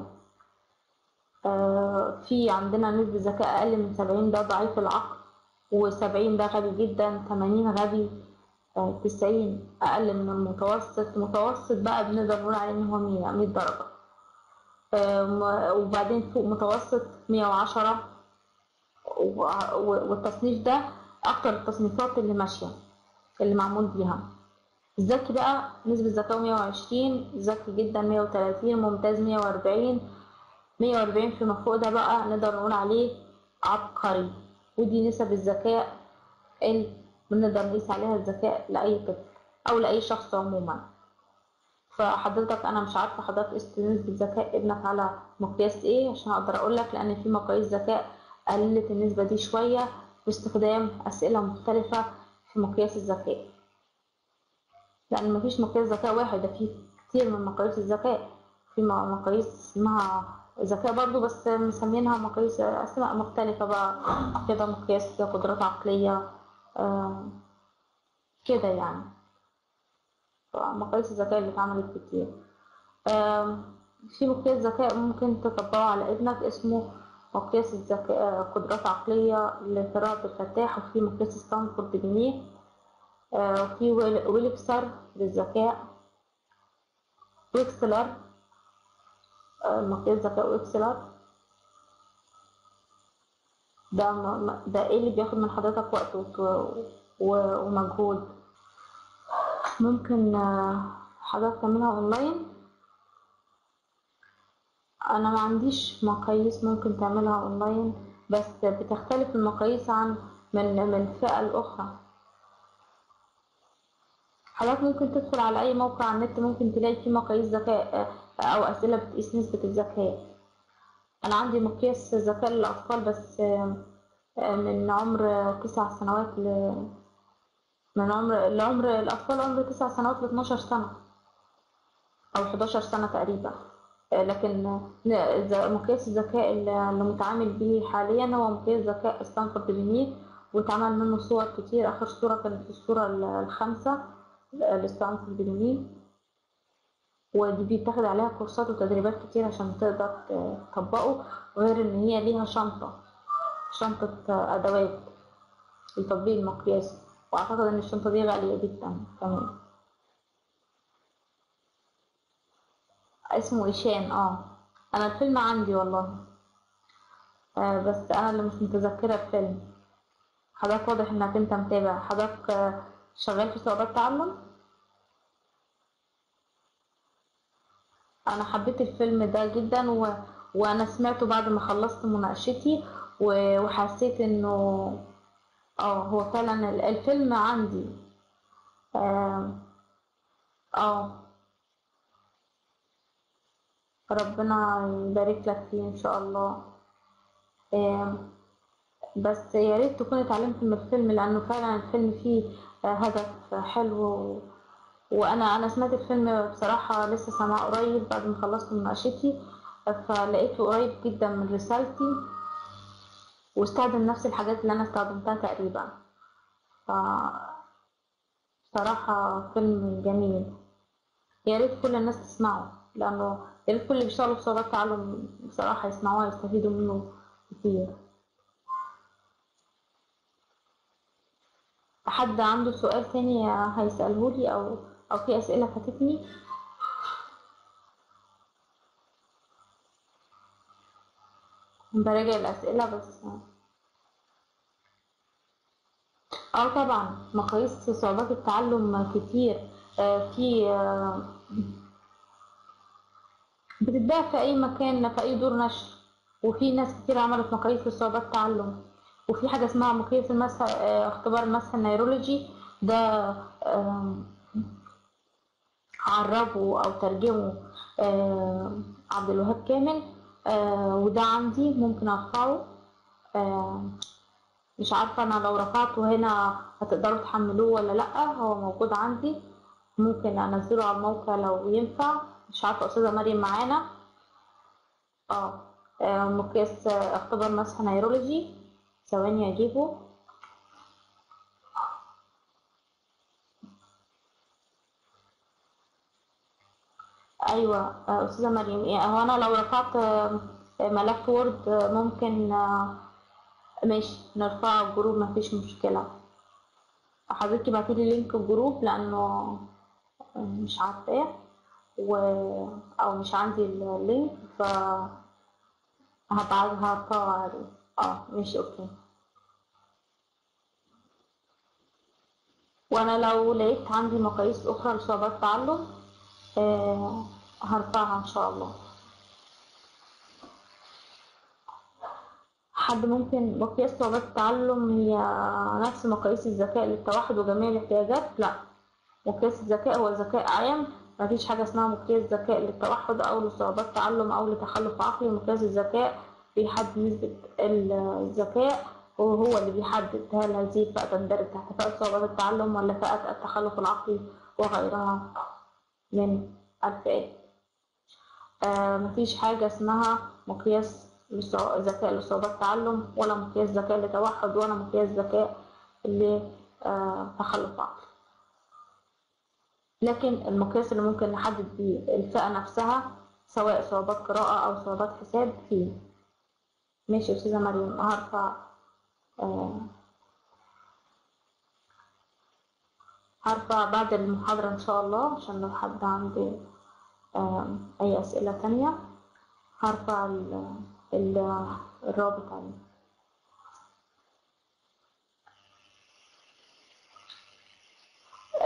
آه، في عندنا نسبة ذكاء أقل من سبعين ده ضعيف العقل وسبعين ده غبي جدا تمانين غبي آه، تسعين أقل من المتوسط متوسط بقى بنقدر نقول عليه إن هو مية مية درجة آم، وبعدين فوق متوسط مية وعشرة و- و- والتصنيف ده أكتر التصنيفات اللي ماشية اللي معمول بيها الذكي بقى نسبة ذكائه مية وعشرين ذكي جدا مية وتلاتين ممتاز مية وأربعين مية وأربعين فيما فوق ده بقى نقدر نقول عليه عبقري ودي نسب الذكاء اللي بنقدر نقيس عليها الذكاء لأي طفل أو لأي شخص عموما فحضرتك أنا مش عارفة حضرتك قست نسبة ذكاء ابنك على مقياس إيه عشان أقدر أقولك لأن في مقاييس ذكاء قللت النسبة دي شوية باستخدام أسئلة مختلفة في مقياس الذكاء لأن مفيش مقياس ذكاء واحد ده في كتير من مقاييس الذكاء في م- مقاييس اسمها ذكاء برضو بس مسمينها مقاييس أسماء مختلفة بقى كده مقياس قدرات عقلية آم، كده يعني مقاييس الذكاء اللي اتعملت كتير آم، في مقياس ذكاء ممكن تطبقه على ابنك اسمه مقياس الذكاء قدرات عقلية لقراءة الفتاح وفي مقياس ستانفورد بنيه آه، وفي ويل- ويلكسر للذكاء ويكسلر آه، مقياس ذكاء ويكسلر ده م- م- ده ايه اللي بياخد من حضرتك وقت وت- و- ومجهود ممكن آه، حضرتك تعملها اونلاين انا ما عنديش مقاييس ممكن تعملها اونلاين بس بتختلف المقاييس عن من من فئة لأخرى حضرتك ممكن تدخل على اي موقع على النت ممكن تلاقي فيه مقاييس ذكاء آه، او اسئلة بتقيس نسبة الذكاء انا عندي مقياس ذكاء للاطفال بس آه، آه، من عمر تسع سنوات ل من عمر لعمر الاطفال عمر تسع سنوات ل 12 سنة او 11 سنة تقريبا آه، لكن آه، ن- مقياس الذكاء اللي اللي متعامل به حاليا هو مقياس ذكاء ستانفورد بنيت واتعمل منه صور كتير آخر صورة كانت الصورة ال- الخامسة لستانفورد بنيت ودي بيتاخد عليها كورسات وتدريبات كتير عشان تقدر ت- تطبقه غير إن هي ليها شنطة شنطة آه، أدوات لتطبيق المقياس وأعتقد إن الشنطة دي غالية جدا كمان اسمه إيشان اه أنا الفيلم عندي والله آه بس أنا اللي مش متذكرة الفيلم حضرتك واضح إنك أنت متابع حضرتك آه، شغال في صعوبات تعلم أنا حبيت الفيلم ده جدا و... وأنا سمعته بعد ما خلصت مناقشتي و... وحسيت إنه اه هو فعلا ال- الفيلم عندي اه اه ربنا يبارك لك فيه إن شاء الله آم، بس يا ريت تكون اتعلمت من الفيلم لأنه فعلا الفيلم فيه آه، هدف حلو و... وأنا أنا سمعت الفيلم بصراحة لسه سامعاه قريب بعد ما خلصت مناقشتي فلقيته قريب جدا من رسالتي واستخدم نفس الحاجات اللي أنا استخدمتها تقريبا ف بصراحة فيلم جميل يا ريت كل الناس تسمعه لأنه يا ريت كل اللي بيشتغلوا في صعوبات تعلم بصراحة يسمعوه يستفيدوا منه كتير حد عنده سؤال تاني هيسأله لي أو أو في أسئلة فاتتني براجع الأسئلة بس اه طبعا مقاييس صعوبات التعلم كتير آه في آه بتتباع في أي مكان في أي دور نشر وفي ناس كتير عملت مقاييس لصعوبات التعلم وفي حاجة اسمها مقياس المسح آه، اختبار المسح النيرولوجي ده آم، عربه أو ترجمه آه، عبد الوهاب كامل آه، وده عندي ممكن أرفعه آه، مش عارفة أنا لو رفعته هنا هتقدروا تحملوه ولا لأ هو موجود عندي ممكن أنزله على الموقع لو ينفع مش عارفة أستاذة مريم معانا اه آه، مقياس آه، اختبار مسح نيرولوجي ثواني أجيبه أيوة آه، أستاذة مريم يعني هو أنا لو رفعت آه، ملف وورد آه، ممكن آه، ماشي نرفعه الجروب مفيش مشكلة حضرتك بعتيلي لينك الجروب لأنه آه، مش عارفاه و... أو مش عندي اللينك ف هبعت هرفعه عليه اه ماشي اوكي وانا لو لقيت عندي مقاييس اخرى لصعوبات تعلم آه هرفعها ان شاء الله حد ممكن مقياس صعوبات التعلم هي نفس مقاييس الذكاء للتوحد وجميع الاحتياجات لا مقياس الذكاء هو ذكاء عام مفيش حاجة اسمها مقياس ذكاء للتوحد أو لصعوبات تعلم أو لتخلف عقلي مقياس الذكاء بيحدد نسبة الذكاء وهو اللي بيحدد هل هذه الفئة تندرج تحت فئة صعوبات التعلم ولا فئة التخلف العقلي وغيرها من الفئات آه مفيش حاجة اسمها مقياس لصع- ذكاء لصعوبات التعلم ولا مقياس ذكاء لتوحد ولا مقياس ذكاء لتخلف عقلي لكن المقياس اللي ممكن نحدد بيه الفئة نفسها سواء صعوبات قراءة أو صعوبات حساب فيه ماشي يا أستاذة مريم هرفع آه هرفع بعد المحاضرة إن شاء الله عشان لو حد عنده آه أي أسئلة تانية هرفع ال- ال- الرابط عليه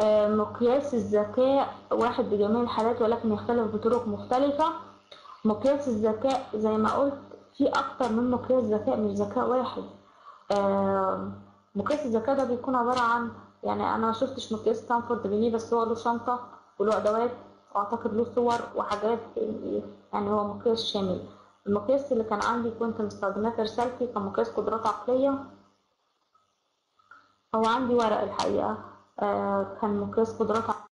آه، مقياس الذكاء واحد بجميع الحالات ولكن يختلف بطرق مختلفة مقياس الذكاء زي ما قلت في أكتر من مقياس ذكاء مش ذكاء واحد آه، مقياس الذكاء ده بيكون عبارة عن يعني أنا ما شفتش مقياس ستانفورد بنيه بس هو له شنطة وله أدوات وأعتقد له صور وحاجات يعني هو مقياس شامل المقياس اللي كان عندي كنت مستخدماه في رسالتي كان مقياس قدرات عقلية هو عندي ورق الحقيقة آه، كان مقياس قدرات عقلية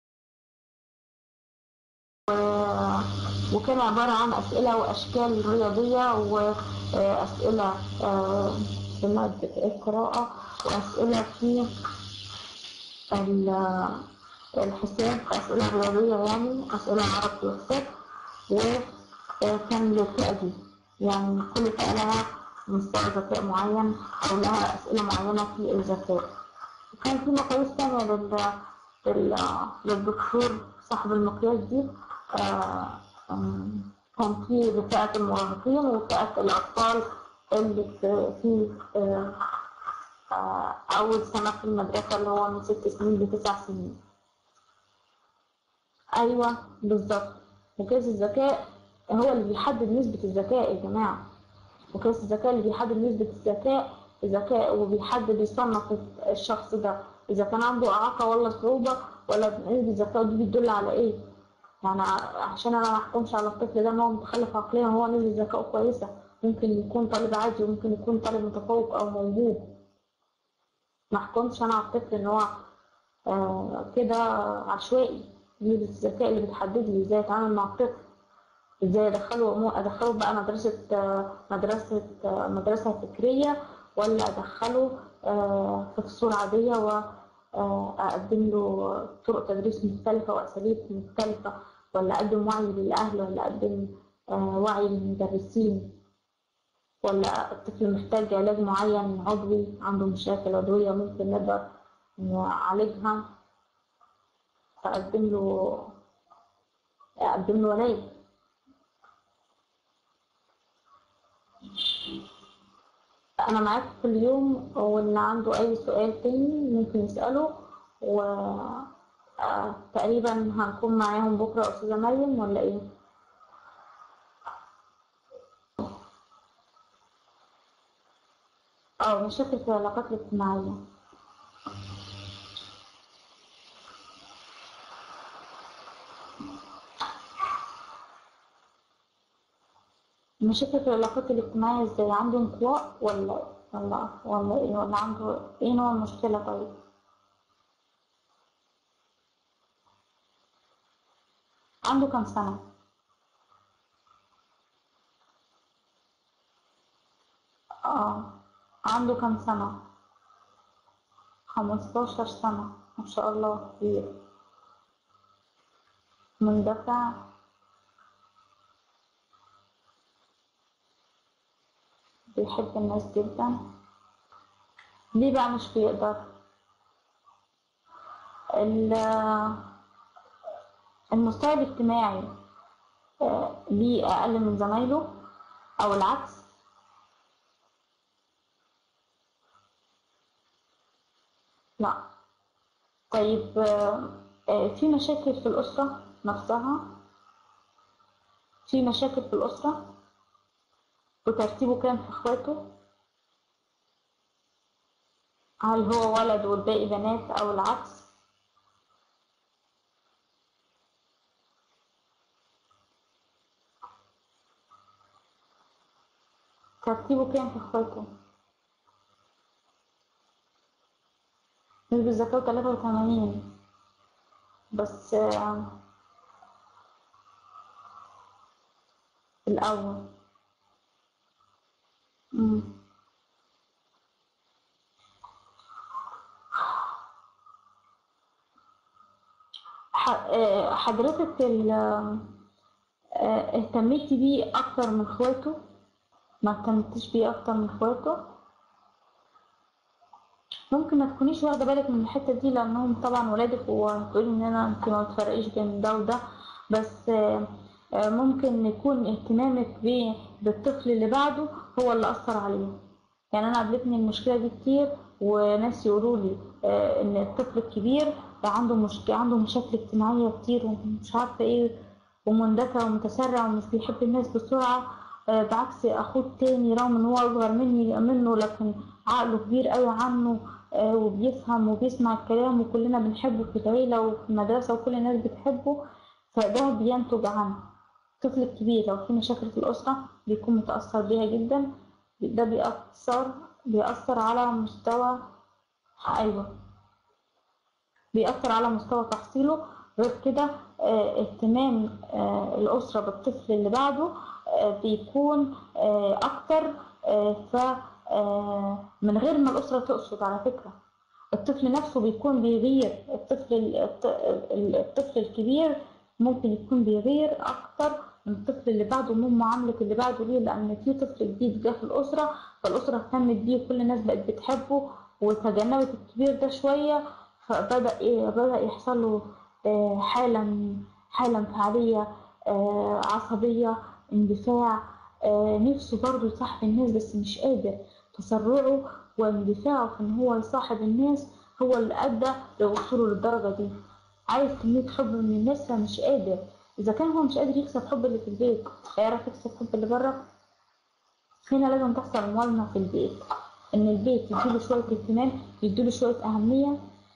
و- وكان عبارة عن أسئلة وأشكال رياضية وأسئلة آه، في مادة القراءة وأسئلة في ال- الحساب أسئلة رياضية يعني أسئلة عربي وحساب وكان للفئة دي يعني كل فئة لها مستوى ذكاء معين أو لها أسئلة معينة في الذكاء كان في مقاييس تانية لل... لل... للدكتور صاحب المقياس دي آه، آم، كان في لفئة المراهقين وفئة الأطفال اللي في في، آه، آه، أول سنة في المدرسة اللي هو من ست سنين لتسع سنين أيوه بالظبط مقياس الذكاء هو اللي بيحدد نسبة الذكاء يا جماعة مقياس الذكاء اللي بيحدد نسبة الذكاء الذكاء وبيحدد يصنف الشخص ده إذا كان عنده إعاقة ولا صعوبة ولا نسبة الذكاء دي بتدل على إيه؟ يعني ع- عشان أنا ما أحكمش على الطفل ده إن هو متخلف عقليا هو نسبة ذكائه كويسة ممكن يكون طالب عادي وممكن يكون طالب متفوق أو موهوب ما أحكمش أنا على الطفل إن هو آه كده عشوائي نسبة الذكاء اللي بتحدد لي إزاي أتعامل مع الطفل ازاي ادخله مو ادخله بقى مدرسة آه، مدرسة آه، مدرسة فكرية ولا ادخله آه، في فصول عادية واقدم له طرق تدريس مختلفة واساليب مختلفة ولا اقدم وعي للاهل ولا اقدم آه، وعي للمدرسين ولا الطفل محتاج علاج معين عضوي عنده مشاكل عضوية ممكن نقدر نعالجها فأقدم له أقدم له علاج أنا معاك كل يوم واللي عنده أي سؤال تاني ممكن يسأله و آه، تقريبا هنكون معاهم بكرة أستاذة مريم ولا إيه؟ اه مشاكل في العلاقات الاجتماعية مشاكل في العلاقات الاجتماعية ازاي عنده انطواء ولا ولا ولا ايه ولا عنده ايه نوع المشكلة طيب عنده كام سنة اه عنده كام سنة خمستاشر سنة ما شاء الله كبير مندفع بيحب الناس جدا ليه بقى مش بيقدر ال- المستوى الاجتماعي آه، ليه أقل من زمايله أو العكس لا طيب آه، آه، في مشاكل في الأسرة نفسها في مشاكل في الأسرة وترتيبه كام في اخواته هل هو ولد والباقي بنات او العكس ترتيبه كام في اخواته نسبة ذكاء تلاتة وتمانين بس آه، الأول مم. ح- آه، حضرتك ال- آه، اهتميتي بيه أكتر من اخواته ما اهتمتيش بيه أكتر من اخواته ممكن ما تكونيش واخدة بالك من الحتة دي لأنهم طبعا ولادك وهتقولي إن أنا أنت ما بتفرقيش بين ده وده بس آه، آه، ممكن يكون اهتمامك بيه بالطفل اللي بعده هو اللي أثر عليه يعني أنا قابلتني المشكلة دي كتير وناس يقولوا لي آه، إن الطفل الكبير عنده مشكلة عنده مشاكل اجتماعية كتير ومش عارفة ايه ومندفع ومتسرع ومش بيحب الناس بسرعة آه، بعكس اخوه التاني رغم ان هو اصغر مني منه لكن عقله كبير قوي عنه آه، وبيفهم وبيسمع الكلام وكلنا بنحبه في العيلة وفي المدرسة وكل الناس بتحبه فده بينتج عنه الطفل الكبير لو في مشاكل في الأسرة بيكون متأثر بيها جدا ده بيأثر بيأثر على مستوى أيوه بيأثر على مستوى تحصيله غير كده آه، اهتمام آه، الأسرة بالطفل اللي بعده آه، بيكون آه، أكتر آه، ف آه، من غير ما الأسرة تقصد على فكرة الطفل نفسه بيكون بيغير الطفل الط- الطفل الكبير ممكن يكون بيغير أكتر من الطفل اللي بعده من معاملة اللي بعده ليه لأن في طفل جديد جه في الأسرة فالأسرة اهتمت بيه وكل الناس بقت بتحبه وتجنبت الكبير ده شوية فبدأ إيه بدأ يحصل له آه، حالة حالة انفعالية آه، عصبية اندفاع آه، نفسه برضه يصاحب الناس بس مش قادر تسرعه واندفاعه في ان هو يصاحب الناس هو اللي ادى لوصوله للدرجة دي عايز كمية حب من الناس فمش قادر اذا كان هو مش قادر يكسب حب اللي في البيت هيعرف يكسب حب اللي بره هنا لازم تحصل موازنة في البيت ان البيت يديله شوية اهتمام يديله شوية اهمية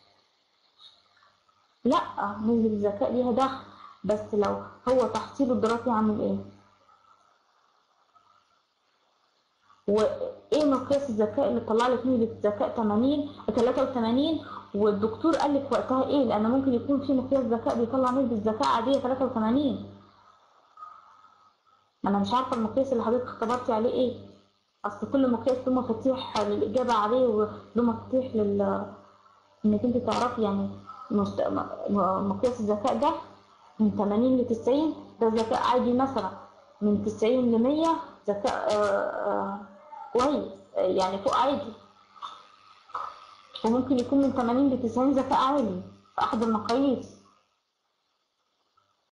لا نسبة الذكاء ليها دخل بس لو هو تحصيله الدراسي عامل ايه وايه مقياس الذكاء اللي طلع لك نسبة الذكاء 80 83 والدكتور قال لك وقتها ايه لان ممكن يكون في مقياس ذكاء بيطلع نسبة ذكاء عادية 83 ما انا مش عارفة المقياس اللي حضرتك اختبرتي عليه ايه اصل كل مقياس له مفاتيح للاجابة عليه وله مفاتيح لل انك انت تعرفي يعني مست... م- م- مقياس الذكاء ده من 80 ل 90 ده ذكاء عادي مثلا من 90 ل 100 ذكاء آه، آه، كويس آه، يعني فوق عادي وممكن يكون من 80 ل 90 ذكاء عالي في احد المقاييس